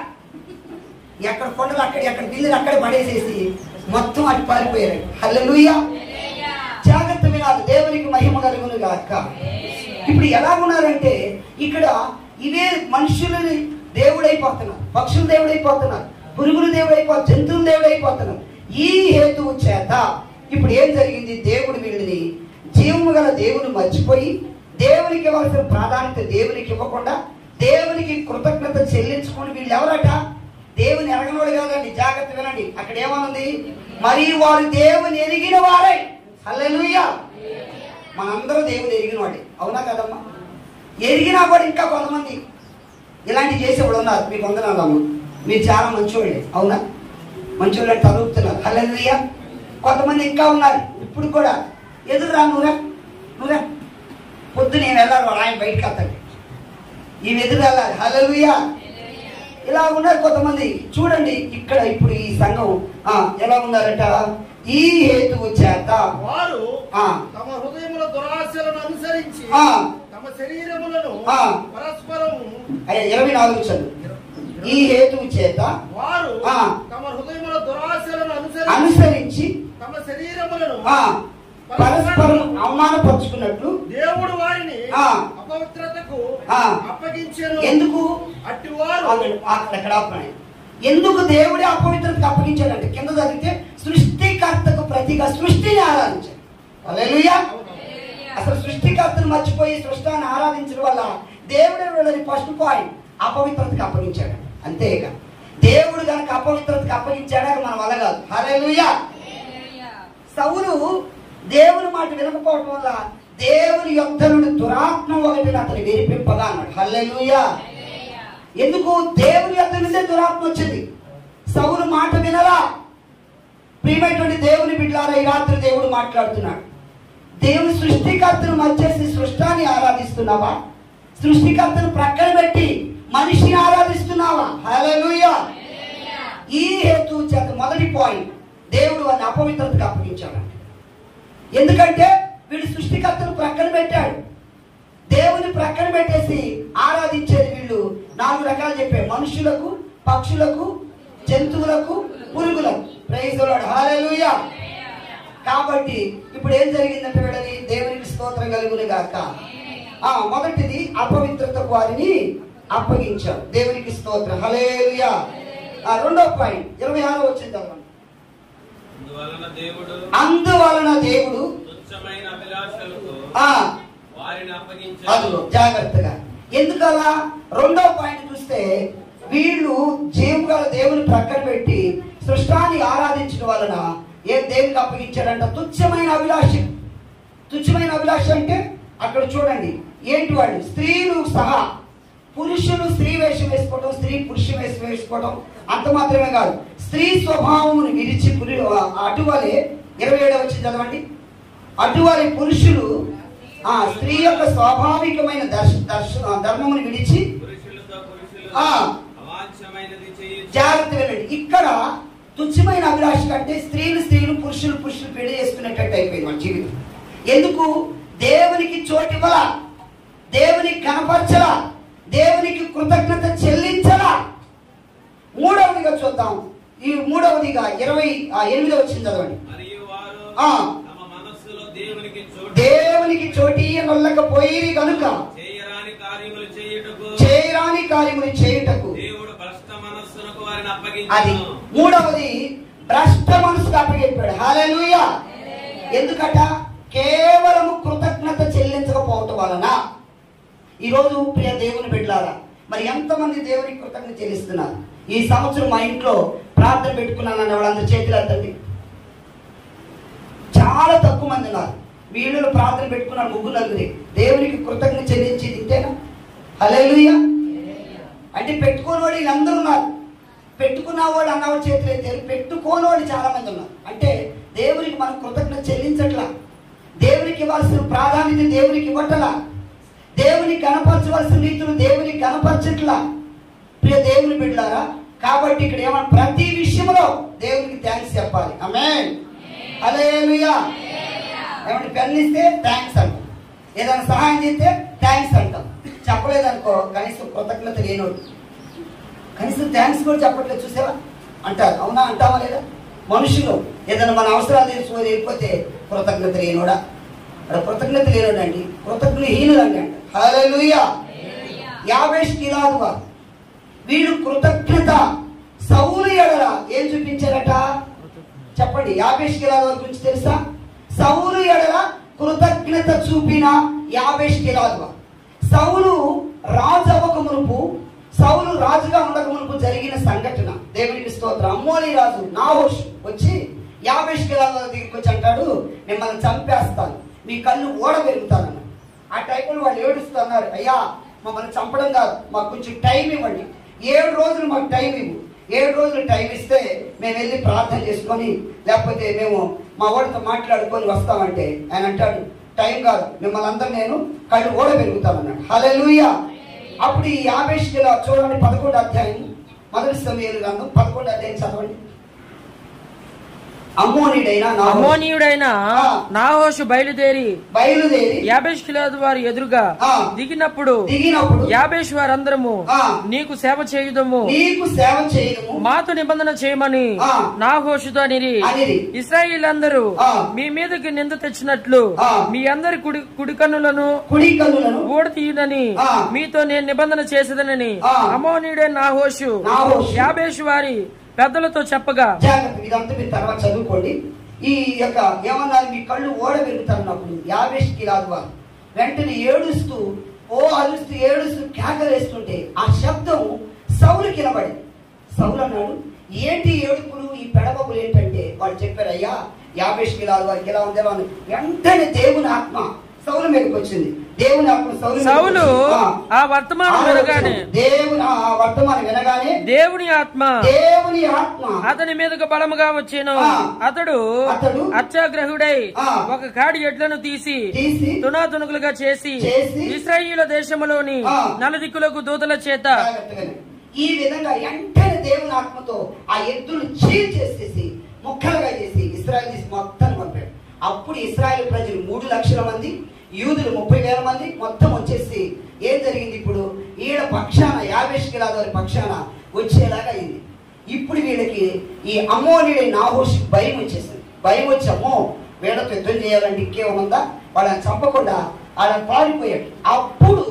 ఎక్కడ కొండలు అక్కడ ఎక్కడ బిల్లులు అక్కడ పడేసేసి మొత్తం అటు పారిపోయారు హల్లెలూయా జాగ్రత్త వినాలి దేవునికి మహిమ కలుగును గాక ఇప్పుడు ఎలా ఉన్నారంటే ఇక్కడ ఇవే మనుషులని దేవుడైపోతున్నారు పక్షులు దేవుడైపోతున్నారు పురుగులు దేవుడైపో జంతువులు దేవుడైపోతున్నారు ఈ హేతువు చేత ఇప్పుడు ఏం జరిగింది దేవుడు వీళ్ళని జీవము గల దేవుని మర్చిపోయి దేవునికి ఇవ్వాల్సిన ప్రాధాన్యత దేవునికి ఇవ్వకుండా దేవునికి కృతజ్ఞత చెల్లించుకుని వీళ్ళు ఎవరట దేవుని ఎరగనోడు కాదండి జాగ్రత్త వినండి అక్కడ ఏమనుంది మరి వారు దేవుని ఎరిగిన వారే హల్లెలూయా మనందరూ దేవుని ఎరిగిన వాడే అవునా కదమ్మా ఎరిగినా కూడా ఇంకా కొంతమంది ఇలాంటివి చేసేవాడు ఉన్నారు మీకు వందనాలమ్మ మీరు చాలా మంచివాళ్ళే అవునా మంచివాళ్ళు అంటే తలుపుతున్నారు హల్లెలూయా కొంతమంది ఇంకా ఉన్నారు ఇప్పుడు కూడా ఎదురురా నువ్వురా నువ్వురా పొద్దు నేను వెళ్ళాలి వాడు ఆయన బయటకు వెళ్తాడు ఈ ఎదురు వెళ్ళాలి హల్లెలూయా ఇలా ఉన్నారు కొంతమంది చూడండి ఇక్కడ ఇప్పుడు ఈ సంఘం ఆ, ఎలా ఉన్నారట ఈ హేతువు చేత వారు ఆ. తమ హృదయముల దురాశలను అనుసరించి ఆ. తమ శరీరములను ఆ. పరస్పరం అయ్యా ఇరవై నాలుగు చదువు ఈ హేతువు చేత వారు ఆ. తమ హృదయముల దురాశలను అనుసరించి అనుసరించి తమ శరీరములను ఆ పరస్పరం అవమానపరుచుకున్నట్లు దేవుడు వారిని ఆ. అపవిత్రతకు ఆ. అప్పగించెను ఎందుకు అట్టి వారు ఆగండి, అక్కడ ఎక్కడ ఆపుకోండి. ఎందుకు దేవుడే అపవిత్రతకు అప్పగించాడంటే కింద చదివితే సృష్టికర్తకు ప్రతిగా సృష్టిని ఆరాధించాడు హల్లెలూయా అసలు సృష్టికర్తను మర్చిపోయి సృష్టాన్ని ఆరాధించడం వల్ల దేవుడే వీళ్ళని ఫస్ట్ పాయింట్ అపవిత్రతకు అప్పగించాడు అంతేగా దేవుడు కనుక అపవిత్రతకు అప్పగించాడా మన వల్ల కాదు హల్లెలూయా సౌలు దేవుని మాట వినకపోవటం వల్ల దేవుని యొక్క నుండి దురాత్మ ఒకటి అతని విరిపింపగా అన్నాడు హల్లెలూయా ఎందుకు దేవుని యొక్క నుండే దురాత్మ వచ్చింది సౌలు మాట వినలా ప్రియమైనటువంటి దేవుని బిడ్డారా ఈ రాత్రి దేవుడు మాట్లాడుతున్నాడు దేవుని సృష్టికర్తను మధ్యేసి సృష్టాన్ని ఆరాధిస్తున్నావా సృష్టికర్తను ప్రక్కన పెట్టి మనిషిని ఆరాధిస్తున్నావా హల్లెలూయా ఈ హేతు చేత మొదటి పాయింట్ దేవుడు వారిని అపవిత్రతకు అప్పగించాడు ఎందుకంటే వీడు సృష్టికర్తను ప్రక్కన పెట్టాడు దేవుని ప్రక్కన పెట్టేసి ఆరాధించేది వీళ్ళు నాలుగు రకాలు చెప్పాడు మనుషులకు పక్షులకు జంతువులకు పురుగులకు ప్రైజ్ హాలూయా కాబట్టి ఇప్పుడు ఏం జరిగిందంటే వీళ్ళని దేవునికి స్తోత్రం కలుగును గాక ఆ మొదటిది అపవిత్రతకు వారిని అప్పగించాం దేవునికి స్తోత్రం హలేలుయా ఆ రెండో పాయింట్ ఇరవై ఆరో వచ్చింది చదవండి అందువలన దేవుడు అందువలన దేవుడు తుచ్చమైన అభిలాషలతో ఆ వారిని అప్పగించాడు అదిగో జాగ్రత్తగా ఎందుకలా రెండో పాయింట్ చూస్తే వీళ్ళు జీవగల దేవుని ప్రక్కన పెట్టి సృష్టాన్ని ఆరాధించడం వలన ఏం దేవునికి అప్పగించాడంట తుచ్చమైన అభిలాష తుచ్చమైన అభిలాష అంటే అక్కడ చూడండి ఏంటి వాళ్ళు స్త్రీలు సహా పురుషులు స్త్రీ వేషం వేసుకోవడం స్త్రీ పురుష వేషం వేసుకోవడం అంత మాత్రమే కాదు స్త్రీ స్వభావమును విడిచి పురి అటువలే ఇరవై ఏడవ వచ్చి చదవండి అటువలి పురుషులు ఆ స్త్రీ యొక్క స్వాభావికమైన దర్శ దర్శ ధర్మమును విడిచి పురుషులతో పురుషులు ఆ. అవాంఛమైనది చేయు జాగ్రత్త వినండి ఇక్కడ తుచ్చమైన అభిలాష కంటే స్త్రీలు స్త్రీలు పురుషులు పురుషులు పెళ్లి చేసుకునేటట్టు అయిపోయింది మన జీవితం ఎందుకు దేవునికి చోటు ఇవ్వలా దేవునికి కనపరచలా దేవునికి కృతజ్ఞత చెల్లించలా మూడవదిగా చూద్దాం ఈ మూడవదిగా ఇరవై ఆ, ఎనిమిదవ వచ్చింది చదవండి మరియు వారు ఆ. తమ మనస్సులో దేవునికి చోటు దేవునికి చోటీయనొల్లకపోయి కనుక చేయరాని కార్యములు చేయుటకు చేయరాని కార్యములు చేయుటకు దేవుడు భ్రష్ట మనస్సునకు వారిని అది అప్పగించాను మూడవది భ్రష్ట మనసుకు అప్పగింపాడు హాలూయా ఎందుకట కేవలము కృతజ్ఞత చెల్లించకపోవటం వలన ఈరోజు ప్రియ దేవుని బిడ్డలారా మరి ఎంతమంది దేవునికి కృతజ్ఞత చెల్లిస్తున్నారు ఈ సంవత్సరం మా ఇంట్లో ప్రార్థన పెట్టుకున్నానన్న వాళ్ళందరి చేతులు ఎత్తండి చాలా తక్కువ మంది ఉన్నారు వీళ్ళు ప్రార్థన పెట్టుకున్నారు ముగ్గురు నలుగురి దేవునికి కృతజ్ఞత చెల్లించి ఇంతేనా హల్లెలూయా అంటే పెట్టుకోనివాడు వీళ్ళందరూ ఉన్నారు పెట్టుకున్న వాడు అన్నవాడు చేతులు ఎత్తారు పెట్టుకోనివాడు చాలా మంది ఉన్నారు అంటే దేవునికి మనం కృతజ్ఞత చెల్లించట్లా దేవునికి ఇవ్వాల్సిన ప్రాధాన్యత దేవునికి ఇవ్వటలా దేవుని కనపరచవలసిన రీతులు దేవునికి కనపరచట్లా ప్రియ దేవుని బిడ్డారా కాబట్టి ఇక్కడ ఏమన్నా ప్రతి విషయంలో దేవునికి థ్యాంక్స్ చెప్పాలి ఆమె హల్లెలూయా ఏమంటే పెన్ ఇస్తే థ్యాంక్స్ అంటాం ఏదైనా సహాయం చేస్తే థ్యాంక్స్ అంటాం చెప్పలేదనుకో కనీసం కృతజ్ఞత లేనోడు కనీసం థ్యాంక్స్ కూడా చెప్పట్లేదు చూసావా అంటారు అవునా అంటావా లేదా మనుషులు ఏదైనా మన అవసరాలు తెలుసుకొని వెళ్ళిపోతే కృతజ్ఞత లేనోడా అక్కడ కృతజ్ఞత లేనోడు అండి కృతజ్ఞహీనుడు అండి అంట హల్లెలూయా యాభై కిలాదువా వీళ్ళు కృతజ్ఞత సౌలు ఎడల ఏం చూపించారట చెప్పండి యాభై కిలాల గురించి తెలుసా సౌలు ఎడల కృతజ్ఞత చూపిన యాభై కిలాదువా సౌలు రాజు అవ్వక మునుపు సౌలు రాజుగా ఉండక మునుపు జరిగిన సంఘటన దేవునికి స్తోత్రం అమ్మోని రాజు నాహోష్ వచ్చి యాభై కిలాల దగ్గరికి వచ్చి అంటాడు మిమ్మల్ని చంపేస్తాను మీ కళ్ళు ఓడ పెరుగుతానన్న ఆ టైంలో వాళ్ళు ఏడుస్తున్నారు అయ్యా మమ్మల్ని చంపడం కాదు మాకు కొంచెం టైం ఇవ్వండి ఏడు రోజులు మాకు టైం ఇవ్వు ఏడు రోజులు టైం ఇస్తే మేము వెళ్ళి ప్రార్థన చేసుకొని లేకపోతే మేము మా వాడితో మాట్లాడుకొని వస్తామంటే ఆయన అంటాడు టైం కాదు మిమ్మల్ని అందరూ నేను కళ్ళు ఓడ పెరుగుతానన్నాడు హల్లెలూయా అప్పుడు ఈ యాభై కిలో చూడండి పదకొండు అధ్యాయం మొదటి సమయాలు గ్రంథం పదకొండు అధ్యాయం చదవండి అమ్మోనిడైన నాహోషు అమోనీయుడైన ఆ. నాహోషు బయలుదేరి బయలుదేరి యాభేష్ కిలాదు వారి ఎదురుగా ఆ. దిగినప్పుడు దిగినప్పుడు యాభేష్ వారందరము ఆ. నీకు సేవ చేయుదము నీకు సేవ చేయడము మాతో నిబంధన చేయమని ఆ. నాహోషుతో అనిరి అనిరి. ఇస్రాయిల్ అందరూ ఆ. మీ మీదకి నింద తెచ్చినట్లు ఆ. మీ అందరి కుడి కుడి కన్నులను కుడి కన్నులను ఊడ తీయునని ఆ. మీతో నేను నిబంధన చేసేదనని ఆ. అమోనీయుడే నాహోషు నాహోషు. యాబేషు వారి పెద్దలతో చెప్పగా జాగ్రత్త ఇదంతా మీరు తర్వాత చదువుకోండి ఈ యొక్క ఏమన్నారు మీ కళ్ళు ఓడ పెరుగుతున్నప్పుడు యాభై కిలాదు వారు వెంటనే ఏడుస్తూ ఓ అరుస్తూ ఏడుస్తూ కేకలేస్తుంటే ఆ శబ్దం సౌలు కినబడి సౌలు అన్నాడు ఏంటి ఏడుపులు ఈ పెడబబులు ఏంటంటే వాళ్ళు చెప్పారు అయ్యా యాభై కిలాలు వారికి ఎలా ఉంది ఎలా ఉంది వెంటనే దేవుని ఆత్మ సౌలు మీదకి వచ్చింది దేవుని ఆత్మ సౌలు మీదకి సౌలు వచ్చింది. ఆ. ఆ వర్తమానం వినగానే దేవుని ఆ వర్తమానం వినగానే దేవుని ఆత్మ దేవుని ఆత్మ అతని మీదకు బలముగా వచ్చాను ఆ. అతడు అతడు అత్యాగ్రహుడై ఆ. ఒక కాడి ఎడ్లను తీసి తీసి తునాతునుకులుగా చేసి చేసి ఇస్రాయిల దేశములోని ఆ. నలుదిక్కులకు దూతల చేత జాగ్రత్తగానే. ఈ విధంగా వెంటనే దేవుని ఆత్మతో ఆ ఎద్దులు చీల్ చేసేసి ముక్కలుగా చేసి ఇస్రాయల్ తీసి మొత్తం పంపాడు అప్పుడు ఇస్రాయల్ ప్రజలు మూడు లక్షల మంది యూదులు ముప్పై వేల మంది మొత్తం వచ్చేసి ఏం జరిగింది ఇప్పుడు ఈడ పక్షాన యాభై కిలాదోరి పక్షాన వచ్చేలాగా అయింది ఇప్పుడు వీళ్ళకి ఈ అమ్మోని నాహోషి భయం వచ్చేసింది భయం వచ్చి అమ్మో వీళ్ళతో యుద్ధం చేయాలంటే ఇంకేముందా వాళ్ళని చంపకుండా వాళ్ళని పారిపోయాడు అప్పుడు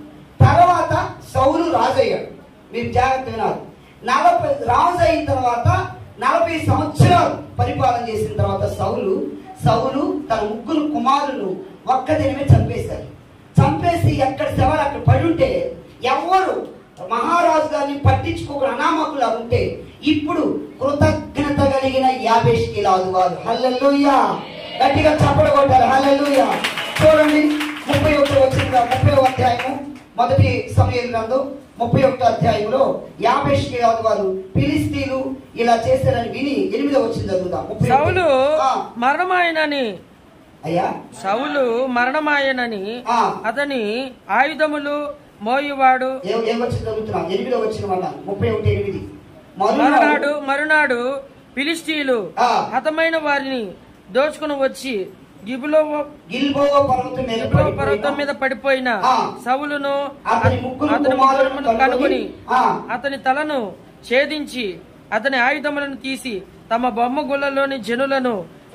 తర్వాత సౌలు రాజయ్యాడు మీరు జాగ్రత్త వినాలి నలభై రాజు అయిన తర్వాత నలభై సంవత్సరాలు పరిపాలన చేసిన తర్వాత సౌలు సౌలు తన ముగ్గురు కుమారులు ఒక్క దినమే చంపేశారు చంపేసి ఎక్కడ శవాలు అక్కడ పడి ఉంటే ఎవరు మహారాజు గారిని పట్టించుకోకుండా అనామకులు ఉంటే ఇప్పుడు కృతజ్ఞత కలిగిన యాభై కిలాదు వారు హల్లెలూయా గట్టిగా చప్పలు కొట్టారు హల్లెలూయా చూడండి ముప్పై ఒకటి వచ్చిన ముప్పై అధ్యాయము మొదటి సమయం గ్రంథం ముప్పై ఒకటో అధ్యాయంలో యాభై కిలాదు వారు ఫిలిస్తీన్లు ఇలా చేశారని విని ఎనిమిదో వచ్చింది చదువుదాం ముప్పై ఒకటి. సౌలు ఆ, మరణమాయనని అయ్యా సౌలు మరణమాయనని ఆ. అతని ఆయుధములు మోయువాడు ఏం ఏం వచ్చింది చదువుతున్నాం ఎనిమిదో వచ్చిన వల్ల ముప్పై ఒకటి ఎనిమిది మరునాడు మరునాడు ఫిలిస్తీయులు ఆ. హతమైన వారిని దోచుకుని వచ్చి గిబులో గిల్బోవ పర్వతం మీద గిబులో పడిపోయిన పర్వతం మీద పడిపోయిన ఆ. సవులును అతని ముగ్గురు అతని కుమారులను ముగ్గురును కనుగొని ఆ. అతని తలను ఛేదించి అతని ఆయుధములను తీసి తమ బొమ్మ గుళ్ళలోని జనులను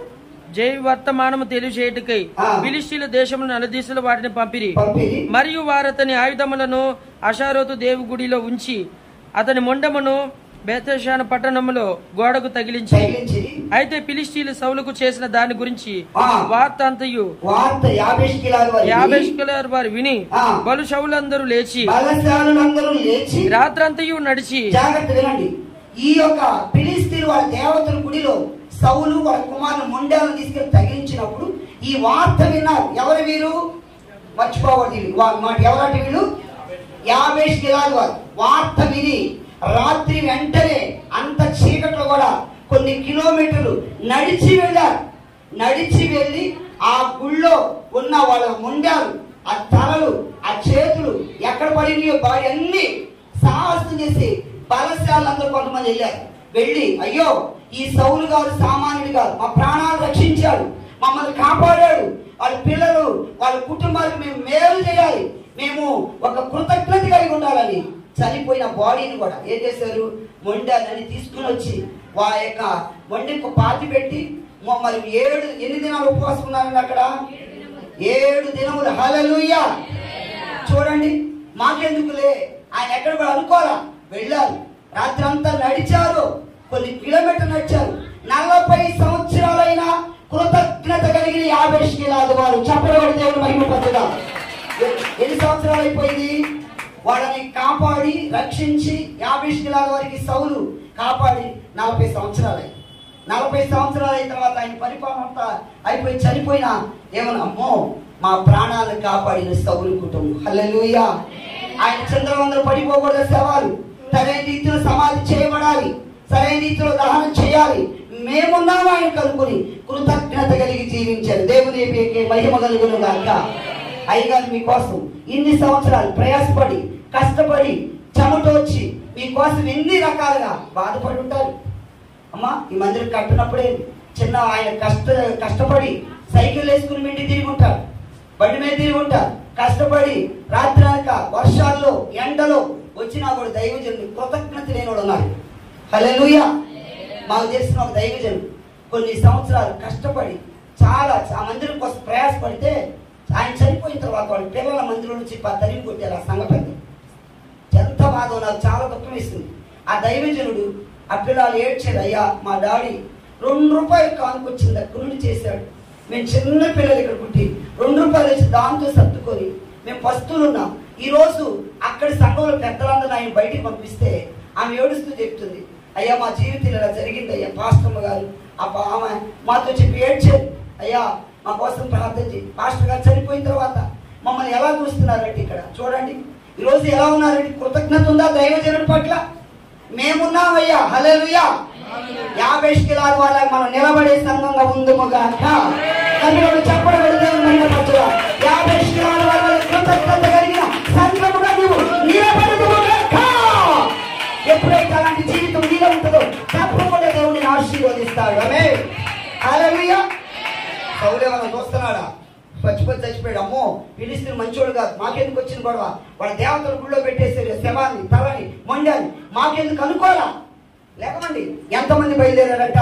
జై వర్తమానము తెలియజేయటకై ఆ. ఫిలిస్తీన్ల దేశములను నలుదీసులు వాటిని పంపిరి పంపిణీ మరియు వారు అతని ఆయుధములను అషారోతు దేవు గుడిలో ఉంచి అతని మొండమును బేతశాన పట్టణములో గోడకు తగిలించి తగిలించి అయితే ఫిలిస్తీన్లు సౌలుకు చేసిన దాని గురించి ఆ. వార్త అంతయు వార్త యాభై కిలాల వారు యాభై విని, వారు విని ఆ. బలు శవులందరూ లేచి బలశాలులందరూ లేచి రాత్రంతయు నడిచి జాగ్రత్త వినండి ఈ యొక్క ఫిలిస్తీన్ వాళ్ళ దేవతల గుడిలో సౌలు వాళ్ళ కుమారులు మొండాలను తీసుకెళ్లి తగిలించినప్పుడు ఈ వార్త విన్నారు ఎవరు వీరు మర్చిపోకూడదు వీళ్ళు. వా- మాట ఎవరంటే వీళ్ళు యాభై గిలాలు వారు వార్త విని రాత్రి వెంటనే అంత చీకట్లో కూడా కొన్ని కిలోమీటర్లు నడిచి వెళ్ళారు నడిచి వెళ్ళి ఆ గుళ్ళో ఉన్న వాళ్ళ ముండాలు ఆ తలలు ఆ చేతులు ఎక్కడ పడినాయో బాడీ అన్ని సాహసం చేసి బలశాలందరూ కొంతమంది వెళ్ళారు వెళ్ళి అయ్యో ఈ సౌలు గారు సామాన్యుడు కాదు మా ప్రాణాలు రక్షించాడు మమ్మల్ని కాపాడాడు వాళ్ళ పిల్లలు వాళ్ళ కుటుంబాలకు మేము మేలు చేయాలి మేము ఒక కృతజ్ఞత కలిగి ఉండాలని చనిపోయిన బాడీని కూడా ఏం చేశారు మొండాలని తీసుకుని వచ్చి వా యొక్క మొండికి పాతి పెట్టి మొ- మరి ఏడు ఎన్ని దినాలు ఉపవాసం ఉన్నారండి అక్కడ ఏడు దినములు హల్లెలూయా చూడండి మాకెందుకులే ఆయన ఎక్కడ కూడా అనుకోరా వెళ్ళారు రాత్రి అంతా నడిచారు కొన్ని కిలోమీటర్లు నడిచారు నలభై సంవత్సరాలైన కృతజ్ఞత కలిగిన యాభై శీలాదు వారు చెప్పబడి దేవుడు మహిమ పద్ధత ఎన్ని సంవత్సరాలు అయిపోయింది వాళ్ళని కాపాడి రక్షించి యాభై శీలాల వారికి సౌలు కాపాడి నలభై సంవత్సరాలు నలభై సంవత్సరాలు అయిన తర్వాత ఆయన పరిపాలన అంతా అయిపోయి చనిపోయినా ఏమన్నా అమ్మో మా ప్రాణాలను కాపాడిన సౌలు కుటుంబం హల్లెలూయా ఆయన చంద్రవందరూ పడిపోకూడదు శవాలు సరైన రీతిలో సమాధి చేయబడాలి సరైన రీతిలో దహనం చేయాలి మేమున్నాము ఆయన కనుకొని కృతజ్ఞత కలిగి జీవించారు దేవుని ఏపీకే మహిమ కలుగును గాక అయ్యగారు మీకోసం ఇన్ని సంవత్సరాలు ప్రయాసపడి కష్టపడి చెమటోచ్చి మీకోసం ఎన్ని రకాలుగా బాధపడి ఉంటారు అమ్మా ఈ మందిరం కట్టినప్పుడే చిన్న ఆయన కష్ట కష్టపడి సైకిల్ వేసుకుని మిండి తిరిగి ఉంటారు బండి మీద తిరిగి ఉంటారు కష్టపడి రాత్రి అనక వర్షాల్లో ఎండలో వచ్చినా కూడా దైవజనుడు కృతజ్ఞత లేని వాడు ఉన్నారు హల్లెలూయా మాకు తెలిసిన ఒక దైవజనుడు కొన్ని సంవత్సరాలు కష్టపడి చాలా ఆ మందిరం కోసం ప్రయాసపడితే ఆయన చనిపోయిన తర్వాత వాళ్ళ పిల్లల మందిరం నుంచి ప- తరిమి కొట్టారు ఆ సంఘ పెద్ద ఎంత బాధ నాకు చాలా దుఃఖం ఇస్తుంది ఆ దైవజనుడు ఆ పిల్లలు ఏడ్చారు అయ్యా మా డాడీ రెండు రూపాయలు కానుకొచ్చింది గురుడు చేశాడు మేము చిన్న పిల్లలు ఇక్కడ పుట్టి రెండు రూపాయలు వచ్చి దాంతో సర్దుకొని మేము పస్తులు ఉన్నాం ఈ రోజు అక్కడి సంఘంలో పెద్దలందరూ ఆయన బయటికి పంపిస్తే ఆమె ఏడుస్తూ చెప్తుంది అయ్యా మా జీవితం ఇలా జరిగింది అయ్యా పాస్టమ్మ గారు ఆ పా- ఆమె మాతో చెప్పి ఏడ్చారు అయ్యా మా కోసం ప్రార్థన చేయి పాస్టర్ గారు చనిపోయిన తర్వాత మమ్మల్ని ఎలా చూస్తున్నారంటే ఇక్కడ చూడండి ఈ రోజు ఎలా ఉన్నారంటే కృతజ్ఞత ఉందా దైవజనుడి పట్ల మేమున్నామయ్యా హల్లెలూయా యాభై కిలాల వాళ్ళ మనం నిలబడే సంఘంగా ఉందముగా కన్నులు చెప్పడం మహిళపరచుగా యాభై కిలాల వాళ్ళ కృతజ్ఞత కలిగిన సంఘముగా నువ్వు నిలబడదుగాక ఎప్పుడైతే అలాంటి జీవితం నీలో ఉంటుందో తప్పకుండా దేవుడిని ఆశీర్వదిస్తాడు అమే హల్లెలూయా సౌలేమన్నా చూస్తున్నాడా చచ్చిపోయి చచ్చిపోయాడు అమ్మో పిలిస్తే మంచోడు కాదు మాకెందుకు వచ్చిన గొడవ వాళ్ళ దేవతల గుళ్ళో పెట్టేసారు శవాన్ని తలని మొండాన్ని మాకెందుకు అనుకోరా లేకమండి ఎంతమంది బయలుదేరారట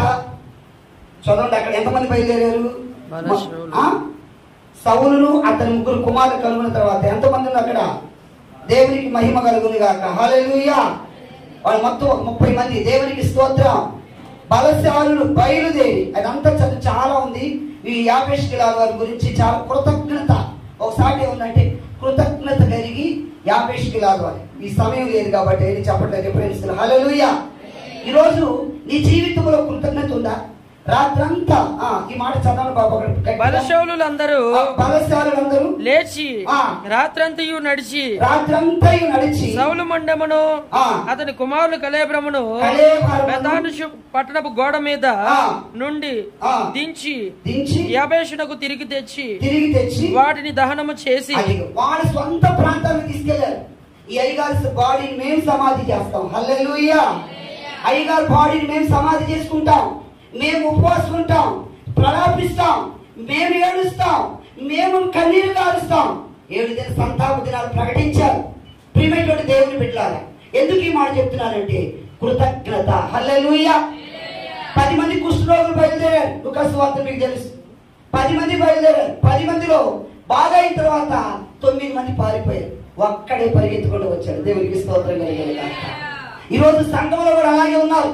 చదవండి అక్కడ ఎంతమంది బయలుదేరారు మనశ్శేవులు. ఆ? సౌలును అతని ముగ్గురు కుమారులు కనుగొన్న తర్వాత ఎంతమంది ఉన్నారు అక్కడ దేవునికి మహిమ కలుగును గాక హల్లెలూయా వాళ్ళు మొత్తం ఒక ముప్పై మంది దేవునికి స్తోత్రం బలశాలులు బయలుదేరి అదంతా చదువు చాలా ఉంది ఈ యాభేష్ కిలాల వారి గురించి చాలా కృతజ్ఞత ఒకసారి ఏముందంటే కృతజ్ఞత కలిగి యాభేష్ కిలాల వారి ఈ సమయం లేదు కాబట్టి ఏది చెప్పట్లేదు ఎప్పుడైనా హల్లెలూయా ఈరోజు నీ జీవితంలో కృతజ్ఞత ఉందా రాత్రంతా ఆ, ఈ మాట చదవాలి బాబు ఒకటి గట్టిగా. బలశౌలులందరూ ఆ, బలశాలులందరూ లేచి ఆ. రాత్రంతయు నడిచి రాత్రంతా నడిచి సౌలు మండమును ఆ. అతని కుమారులు కలేబ్రమును కళేబరమును పెదానుషు పట్టణపు గోడ మీద ఆ. నుండి ఆ. దించి దించి యాభేషునకు తిరిగి తెచ్చి తిరిగి తెచ్చి వాటిని దహనము చేసి అది వాళ్ళ సొంత ప్రాంతానికి తీసుకెళ్లారు ఈ అయ్యగారి బాడీని మేము సమాధి చేస్తాం హల్లెలూయా అయ్యగారి బాడీని మేము సమాధి చేసుకుంటాం మేము ఉపవాసం ఉంటాం ప్రలాపిస్తాం మేము ఏడుస్తాం మేము కన్నీరు కారుస్తాం ఏడు దిన సంతాప దినాలు ప్రకటించారు ప్రియమైనటువంటి దేవుని బిడ్డలారా ఎందుకు ఈ మాట చెప్తున్నారంటే కృతజ్ఞత హల్లెలూయా పది మంది కుష్ఠరోగులు బయలుదేరారు లుకాసు వార్త మీకు తెలుసు పది మంది బయలుదేరారు పది మందిలో బాగా అయిన తర్వాత తొమ్మిది మంది పారిపోయారు ఒక్కడే పరిగెత్తుకుంటూ వచ్చాడు దేవునికి స్తోత్రం కలిగారు ఈ రోజు సంఘంలో కూడా అలాగే ఉన్నారు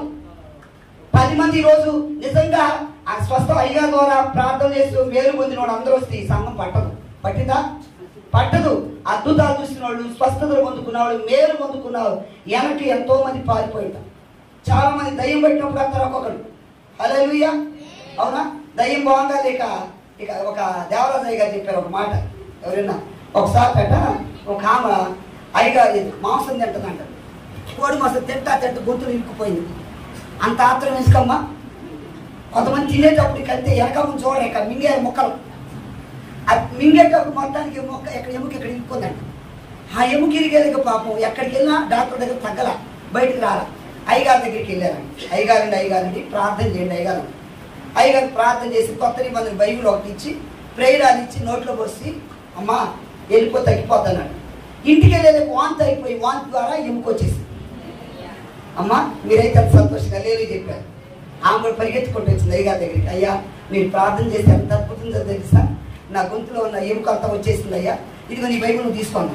పది మంది ఈ రోజు నిజంగా ఆ స్వస్థ అయ్యా ద్వారా ప్రార్థన చేస్తూ మేలు పొందిన వాళ్ళు అందరూ వస్తే ఈ సంఘం పట్టదు పట్టిందా పట్టదు అద్భుతాలు చూసిన వాళ్ళు స్వస్థతలు పొందుకున్న వాళ్ళు మేలు పొందుకున్న వాళ్ళు వెనక్కి ఎంతో మంది పారిపోయిట చాలా మంది దయ్యం పెట్టినప్పుడు వస్తారు ఒక్కొక్కడు హల్లెలూయా అవునా దయ్యం బాగుందా లేక ఇక ఒక దేవరాజయ్య గారు చెప్పారు ఒక మాట ఎవరైనా ఒకసారి అట ఒక ఆమె అయ్యగారు ఇది మాంసం తింటుందంట కోడి మాంసం తింటా తింటూ గొంతులు ఇరుక్కుపోయింది అంత ఆత్రం వేసుకోమ్మా కొంతమంది తినేటప్పుడు ఇక అంతే వెనక ముందు చూడరు ఇక మింగే ముక్కలు అది మింగేటప్పుడు మొత్తానికి మొక్క ఎక్కడ ఎముక ఇక్కడ ఇరుక్కుందంట ఆ ఎముక ఇరిగేది పాపం ఎక్కడికి వెళ్ళినా డాక్టర్ దగ్గర తగ్గల బయటికి రాల అయ్యగారి దగ్గరికి వెళ్ళారండి అయ్యగారండి అయ్యగారండి ప్రార్థన చేయండి అయ్యగారు అయ్యగారు ప్రార్థన చేసి కొత్త నిబంధన బైబిల్ ఒకటి ఇచ్చి ప్రేరాలు ఇచ్చి నోట్లో పోసి అమ్మా వెళ్ళిపో తగ్గిపోతున్నాడు ఇంటికి వెళ్ళేది వాంతి అయిపోయి వాంతి ద్వారా ఎముక వచ్చేసి అమ్మా మీరైతే అంత సంతోషంగా లేదు చెప్పారు ఆమె కూడా పరిగెత్తుకుంటూ వచ్చింది అయ్యగారి దగ్గరికి అయ్యా మీరు ప్రార్థన చేసి ఎంత అద్భుతంగా తెలుసా నా గొంతులో ఉన్న ఎముక అంతా వచ్చేసింది అయ్యా ఇదిగో నీ బైబిల్ నువ్వు తీసుకోండి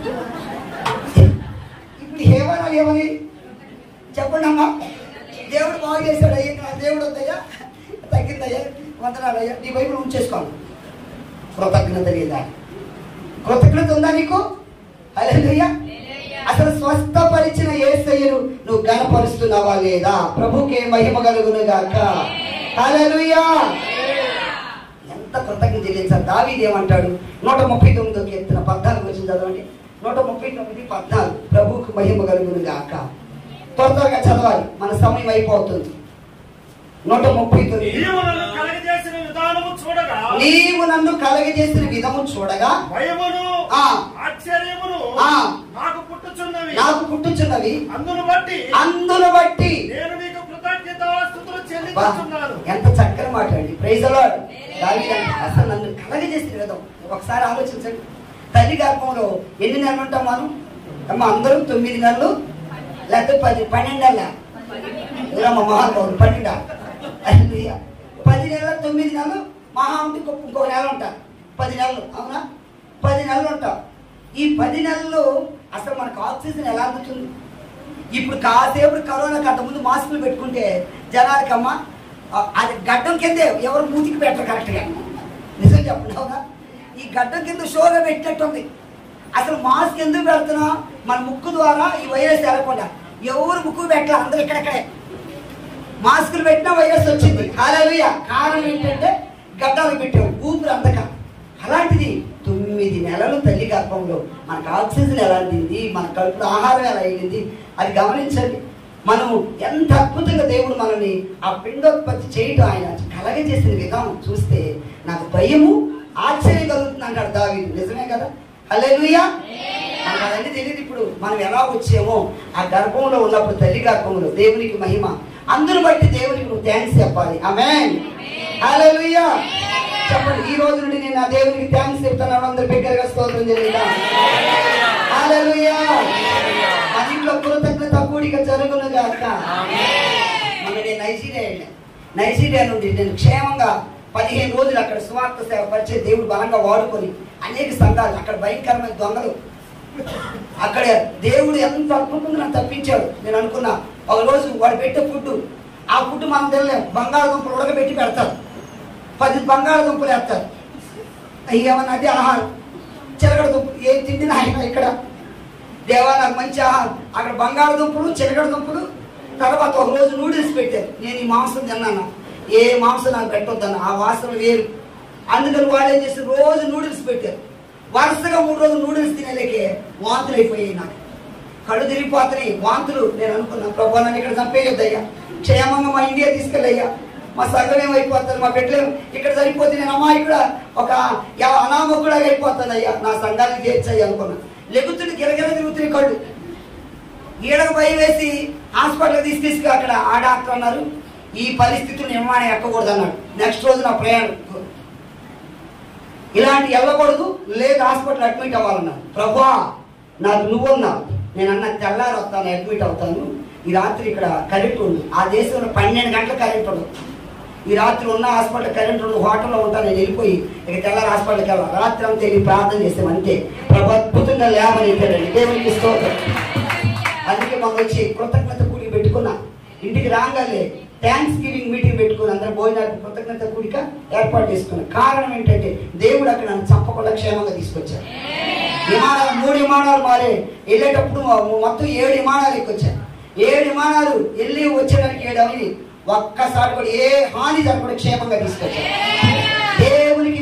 ఇప్పుడు ఏమన్నా ఏమని చెప్పండి అమ్మా దేవుడు బాగు చేశాడు అయ్యా నా దేవుడు వద్దయ్యా తగ్గిందయ్యా వందనాలయ్యా నీ బైబిల్ ఉంచేసుకోండి కృతజ్ఞత లేదా కృతజ్ఞత ఉందా నీకు హల్లెలూయా అసలు స్వస్థపరిచిన ఏసయ్యను నువ్వు గనపరుస్తున్నావా లేదా ప్రభుకే మహిమ కలుగును గాక హల్లెలూయా ఎంత కృతజ్ఞత చెల్లించాలి దావీది ఏమంటాడు నూట ముప్పై తొమ్మిదో కీర్తన పద్నాలుగు వచ్చింది చదవండి నూట ముప్పై తొమ్మిది పద్నాలుగు ప్రభువుకు మహిమ కలుగును గాక త్వర త్వరగా చదవాలి మన సమయం అయిపోతుంది నూట ముప్పై తొమ్మిది నీవు నన్ను కలగజేసిన విధానము చూడగా నీవు నన్ను కలగజేసిన విధము చూడగా భయమును ఆ. ఆశ్చర్యమును ఆ. నాకు పుట్టుచున్నవి నాకు పుట్టుచున్నవి అందును బట్టి అందును బట్టి నేను నీకు కృతజ్ఞత స్థుతులు బా, చెల్లించుచున్నాను ఎంత చక్కని మాట అండి ప్రైజ్ అలాడ్ అసలు నన్ను కలగజేసిన విధం ఒకసారి ఆలోచించండి తల్లి గర్భంలో ఎన్ని నెలలు ఉంటాం మనం అమ్మ అందరూ తొమ్మిది నెలలు లేకపోతే పది పన్నెండు నెలల ఇదమ్మ మహానుభావుడు పన్నెండా హల్లెలూయా. పది నెలలు తొమ్మిది నెలలు మహా ఉంటే ఇంకో ఇంకో నెల ఉంటారు పది నెలలు అవునా పది నెలలు ఉంటాం ఈ పది నెలలు అసలు మనకు ఆక్సిజన్ ఎలా అందుతుంది ఇప్పుడు కాసేపు కరోనా కంట ముందు మాస్కులు పెట్టుకుంటే జనాలకమ్మా ఆ- అది గడ్డం కిందే ఎవరు మూతికి పెట్టరు కరెక్ట్గా నిజం చెప్పండి అవునా ఈ గడ్డం కింద షోగా పెట్టినట్టుంది అసలు మాస్క్ ఎందుకు పెడుతున్నా మన ముక్కు ద్వారా ఈ వైరస్ వెళ్ళకుండా ఎవరు ముక్కు పెట్టాలి అందరూ ఇక్కడెక్కడే మాస్కులు పెట్టినా వైరస్ వచ్చింది హాలూయ కారణం ఏంటంటే గడ్డాలు పెట్టావు ఊపిరి అందక అలాంటిది తొమ్మిది నెలలు తల్లి గర్భంలో మనకు ఆక్సిజన్ ఎలా అందింది మన కడుపులో ఆహారం ఎలా అయ్యింది అది గమనించండి మనము ఎంత అద్భుతంగా దేవుడు మనల్ని ఆ పిండోత్పత్తి చేయటం ఆయన కలగజేసిన విధానం చూస్తే నాకు భయము ఆశ్చర్యం కలుగుతుంది అంటాడు దావీదు నిజమే కదా హల్లెలూయా మనకు అవన్నీ తెలియదు ఇప్పుడు మనం ఎలా వచ్చామో ఆ గర్భంలో ఉన్నప్పుడు తల్లి గర్భంలో దేవునికి మహిమ అందరూ బట్టి దేవునికి నువ్వు థ్యాంక్స్ చెప్పాలి ఆమేన్ హల్లెలూయా చెప్పండి ఈ రోజు నుండి నేను ఆ దేవునికి థ్యాంక్స్ చెప్తున్నాను అందరు బిగ్గరగా స్తోత్రం జరిగిందా హల్లెలూయా మన ఇంట్లో కృతజ్ఞత కూడిక జరుగును గాక మన నేను నైజీరియా వెళ్ళా నైజీరియా నుండి నేను క్షేమంగా పదిహేను రోజులు అక్కడ సువార్త సేవ పరిచే దేవుడు బలంగా వాడుకొని అనేక సంఘాలు అక్కడ భయంకరమైన దొంగలు అక్కడ దేవుడు ఎంత అద్భుతంగా నన్ను తప్పించాడు నేను అనుకున్నా ఒక రోజు వాడు పెట్టే ఫుడ్ ఆ ఫుడ్ మనం తినలేం బంగాళదుంపలు ఉడకబెట్టి పెడతారు పది బంగాళదుంపలు వేస్తారు అయ్యేమన్నా అది ఆహారం చిలకడ దుంపలు ఏం తిండినా ఆయన ఇక్కడ దేవా నాకు మంచి ఆహారం అక్కడ బంగాళదుంపలు చిలకడ దుంపలు తర్వాత ఒక రోజు నూడిల్స్ పెట్టారు నేను ఈ మాంసం తిన్నాను ఏ మాంసం నాకు పెట్టొద్దన్న ఆ వాసన వేరు అందుకని వాళ్ళు ఏం చేస్తారు రోజు నూడిల్స్ పెట్టారు వరుసగా మూడు రోజులు నూడిల్స్ తినేలేకే వాంతులు అయిపోయాయి నాకు కళ్ళు తిరిగిపోతున్నాయి వాంతులు నేను అనుకున్నా ప్రభు నన్ను ఇక్కడ చంపేయొద్దయ్యా క్షేమంగా మా ఇండియా తీసుకెళ్ళయ్యా మా సంఘం ఏమైపోతుంది మా బిడ్డలు ఇక్కడ సరిపోతే నేను అమ్మా ఇక్కడ ఒక యా- అనామకుడుగా అయిపోతుంది అయ్యా నా సంఘానికి చేర్చయ్యా అనుకున్నా లెగుతుంటే గిరగిర తిరుగుతున్నాయి కళ్ళు ఈడకు భయం వేసి హాస్పిటల్ తీసి తీసుకు అక్కడ ఆ డాక్టర్ అన్నారు ఈ పరిస్థితులు నిర్మాణం ఎక్కకూడదు అన్నాడు నెక్స్ట్ రోజు నా ప్రయాణం ఇలాంటి వెళ్ళకూడదు లేదు హాస్పిటల్ అడ్మిట్ అవ్వాలన్నాడు ప్రభా నాకు నువ్వున్నావు నేను అన్న తెల్లారి వస్తాను అడ్మిట్ అవుతాను ఈ రాత్రి ఇక్కడ కరెంట్ ఉంది ఆ దేశంలో పన్నెండు గంటల కరెంట్ ఉండదు ఈ రాత్రి ఉన్న హాస్పిటల్ కరెంట్ ఉంది హోటల్లో ఉంటాను నేను వెళ్ళిపోయి ఇక తెల్లారి హాస్పిటల్కి వెళ్ళాలి రాత్రి అంతా వెళ్ళి ప్రార్థన చేసాం అంతే ప్రభు అద్భుతంగా లేవని చెప్పాడండి దేవునికి స్తోత్రం అందుకే మనం వచ్చి కృతజ్ఞత కూడి పెట్టుకున్నా ఇంటికి రాగానే థ్యాంక్స్ గివింగ్ మీటింగ్ పెట్టుకుని అందరూ భోజనాలకు కృతజ్ఞత కూడిక ఏర్పాటు చేసుకున్నాం కారణం ఏంటంటే దేవుడు అక్కడ నన్ను చప్పకుండా క్షేమంగా తీసుకొచ్చాడు విమానాలు మూడు విమానాలు మారే వెళ్ళేటప్పుడు మొ- మొత్తం ఏడు విమానాలు ఎక్కొచ్చాను ఏడు విమానాలు వెళ్ళి వచ్చేదానికి ఏడు అవి ఒక్కసారి కూడా ఏ హాని జరగకుండా క్షేమంగా తీసుకొచ్చాను దేవునికి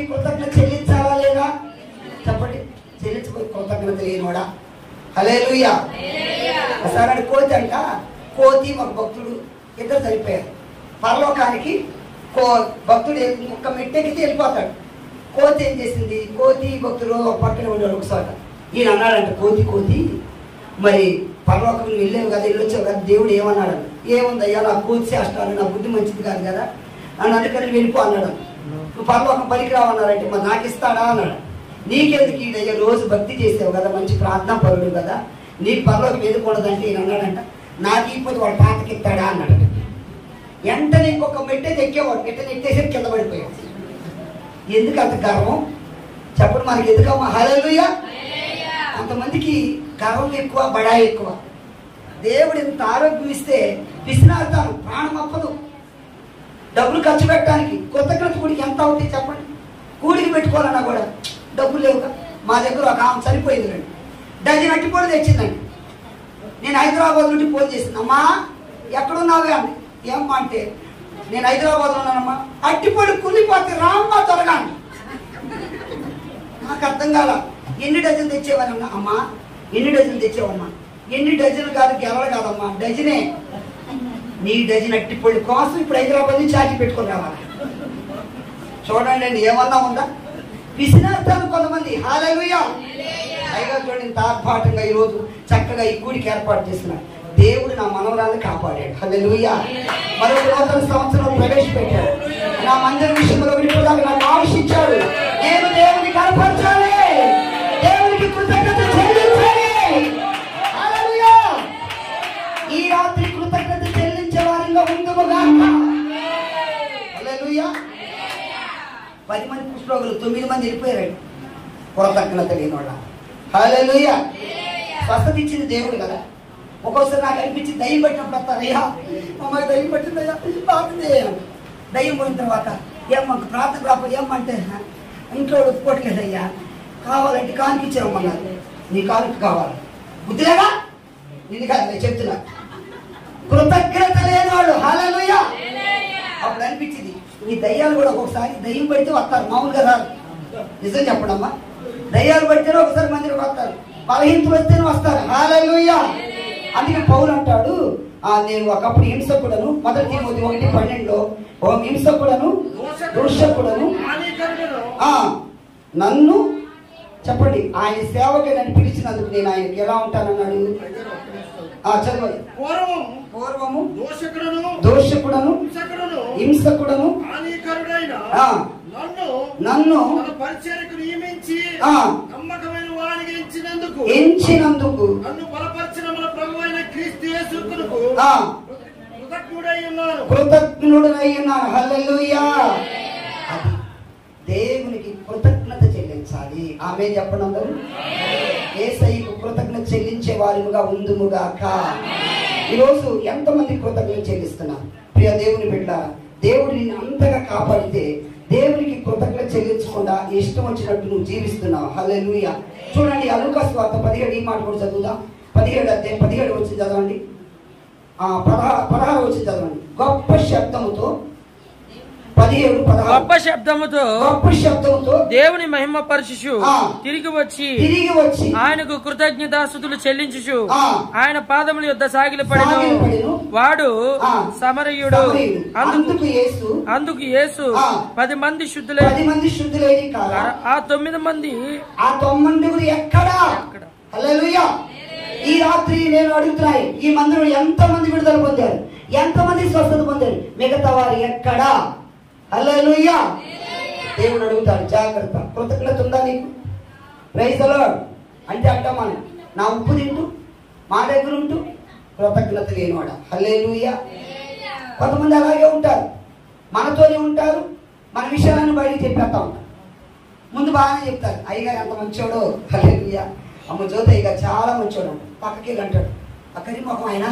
కృతజ్ఞత లేనివాడా హలేలుయా ఒకసారి కోతి అంట కోతి ఒక భక్తుడు ఇద్దరు చనిపోయారు పరలోకానికి కో భక్తుడు ఒక్క మెట్టెక్కితే వెళ్ళిపోతాడు కోతి ఏం చేసింది కోతి భక్తుడు ఒక పక్కన ఉండేవాడు ఒకసారి ఈయన అన్నాడంట కోతి కోతి మరి పరలోకం నువ్వు వెళ్ళావు కదా వెళ్ళొచ్చావు కదా దేవుడు ఏమన్నాడు ఏముందయ్యా నా కోతి చేస్తాను నా బుద్ధి మంచిది కాదు కదా అని అందుకని వెళ్ళిపో అన్నాడు నువ్వు పరలోకం పనికిరావన్నారంటే మరి నాకు ఇస్తాడా అన్నాడు నీకెందుకు ఈడయ్యా రోజు భక్తి చేసావు కదా మంచి ప్రార్థనా పరుడు కదా నీకు పరలోకం ఎదుర్కొనదంటే ఈయన అన్నాడంట నాకు ఇప్పటి వాడు పాతకి ఇస్తాడా అన్నాడు వెంటనే ఇంకొక మెట్టే ఎక్కేవాడు మెట్ట ఎక్కేసి కింద పడిపోయాడు ఎందుకు అంత గర్వం చెప్పండి మనకి ఎందుకమ్మా హల్లెలూయా కొంతమందికి గర్వం ఎక్కువ బడా ఎక్కువ దేవుడు ఇంత ఆరోగ్యం ఇస్తే పిసినాడతాను ప్రాణం అప్పదు డబ్బులు ఖర్చు పెట్టడానికి కృతజ్ఞత కూడికి ఎంత అవుతాయి చెప్పండి కూడికి పెట్టుకోవాలన్నా కూడా డబ్బులు లేవుగా మా దగ్గర ఒక ఆమె చనిపోయింది రండి డజన్ అట్టిపొడి తెచ్చిందండి నేను హైదరాబాద్ నుండి ఫోన్ చేసింది అమ్మా ఎక్కడున్నావే అండి ఏమ్మా అంటే నేను హైదరాబాద్ ఉన్నానమ్మా అట్టిపొడి కులిపోతే రామ్మా త్వరగా అండి. నాకు అర్థం కాల ఎన్ని డజన్ తెచ్చేవారమ్మా అమ్మా ఎన్ని డజన్ తెచ్చావమ్మా ఎన్ని డజన్ కాదు గెలలు కాదమ్మా డజనే నీ డజన్ అట్టిపొడి కోసం ఇప్పుడు హైదరాబాద్ నుంచి చాటి పెట్టుకొని రావాలి చూడండి అండి ఏమన్నా ఉందా పిసినార్థాలు కొంతమంది హాలూయా పైగా చూడండి ఇంత ఆర్భాటంగా ఈ రోజు చక్కగా ఈ గుడికి ఏర్పాటు చేస్తున్నారు దేవుడు నా మనవరాన్ని కాపాడాడు హల్లెలూయా మరొక నూతన సంవత్సరం ప్రవేశపెట్టాడు నా మందిర విషయంలో విడిపోదానికి నాకు ఆలోచించాడు నేను దేవుని కనపరచాలి దేవునికి కృతజ్ఞత చెల్లించాలి హల్లెలూయా ఈ రాత్రి కృతజ్ఞత చెల్లించే వారిగా ఉందముగాక హల్లెలూయా పది మంది పుష్పరోగులు తొమ్మిది మంది వెళ్ళిపోయారు కృతజ్ఞత లేని వాళ్ళ హల్లెలూయా స్వస్థత ఇచ్చింది దేవుడు కదా ఒక్కోసారి నాకు అనిపించి దయ్యం పట్టినప్పుడు వస్తారు అయ్యా అమ్మాయి దయ్యం పట్టిందయ్యా బాగుంది దయ్యం పోయిన తర్వాత ఏమ్మా ప్రార్థన రాకపోతే ఏమంటే ఇంట్లో ఒప్పుకోవట్లేదయ్యా కావాలంటే కానికి ఇచ్చారమ్మన్నారు నీ కానుక కావాలి బుద్ధిలేదా నిన్ను కాదు నేను చెప్తున్నా కృతజ్ఞత లేనివాడు హల్లెలూయా అప్పుడు అనిపించింది ఈ దయ్యాలు కూడా ఒక్కొక్కసారి దయ్యం పడితే వస్తారు మామూలుగా రాదు నిజం చెప్పడమ్మా దయ్యాలు పడితేనే ఒకసారి మందిరం వస్తారు బలహీనతలు వస్తేనే వస్తారు హాలూయా అందుకే పౌలు అంటాడు ఆ నేను ఒకప్పుడు హింసకుడను మొదటి తిమోతి ఒకటి పన్నెండులో ఓ హింసకుడను దూషకుడను హానికరుడును ఆ నన్ను చెప్పండి ఆయన సేవకి నన్ను పిలిచినందుకు నేను ఆయనకి ఎలా ఉంటానన్నాడు ఆ చదవండి పూర్వం పూర్వము దోషకుడును దోషకుడను హింసకుడును హింసకుడను హానికరుడైన ఆ. నన్ను నన్ను తన పరిచయకు నియమించి ఆ. నమ్మకమైన వానికి ఎంచినందుకు ఎంచినందుకు నన్ను బలపరిచిన మన ప్రభు అయిన క్రీస్తు యేసుకునకు ఆ కృతజ్ఞుడై ఉన్నాను కృతజ్ఞుడనై ఉన్నాను హల్లెలూయా అది దేవునికి కృతజ్ఞత చెల్లించాలి ఆమె చెప్పండి అందరూ ఏసైకు కృతజ్ఞత చెల్లించే వారిగా ఉందుముగాక ఈరోజు ఎంతమంది కృతజ్ఞత చెల్లిస్తున్నారు ప్రియ దేవుని బిడ్డ దేవుడు నిన్ను అంతగా కాపాడితే దేవునికి కృతజ్ఞత చెల్లించకుండా ఇష్టం వచ్చినట్టు నువ్వు జీవిస్తున్నావు హల్లెలూయా చూడండి అలుకాస్ వార్త పదిహేడు ఈ మాట కూడా చదువుదాం పదిహేడు అధ్యాయం పదిహేడు వచ్చి చదవండి ఆ పదహారు పదహారు వచ్చి చదవండి గొప్ప శబ్దముతో పదిహేడు పదహారు గొప్ప శబ్దముతో గొప్ప శబ్దముతో దేవుని మహిమ పరచుచు ఆ. తిరిగి వచ్చి తిరిగి వచ్చి ఆయనకు కృతజ్ఞతాస్థుతులు చెల్లించుచు ఆ. ఆయన పాదముల యొద్ద సాగిలపడెను సాగిలపడెను. వాడు ఆ. సమరయుడు సమరయుడు. అందుకు అందుకు యేసు అందుకు యేసు ఆ. పది మంది శుద్ధులై పది మంది శుద్ధులేని కాదా ఆ తొమ్మిది మంది ఆ తొమ్మిదిగురు ఎక్కడా ఎక్కడ? హల్లెలూయా ఈ రాత్రి నేను అడుగుతున్నాయి ఈ మందిరం ఎంత మంది విడుదల పొందారు ఎంత మంది స్వస్థత పొందారు మిగతా వారు ఎక్కడా హల్లెలూయా దేవుడు అడుగుతాడు జాగ్రత్త కృతజ్ఞత ఉందా నీకు ప్రైజ్ అలాడ్ అంటే అంటాం మనం నా ఉప్పు తింటూ మా దగ్గర ఉంటూ కృతజ్ఞత లేనివాడ హల్లెలూయా కొంతమంది అలాగే ఉంటారు మనతోనే ఉంటారు మన విషయాలను బయటికి చెప్పేస్తా ఉంటారు ముందు బాగానే చెప్తారు అయ్యగారు ఎంత మంచోడో హల్లెలూయా అమ్మ జ్యోతి అయ్యగారు చాలా మంచోడు అంట పక్కకి వెళ్ళి అంటాడు అక్కడి ముఖం ఆయన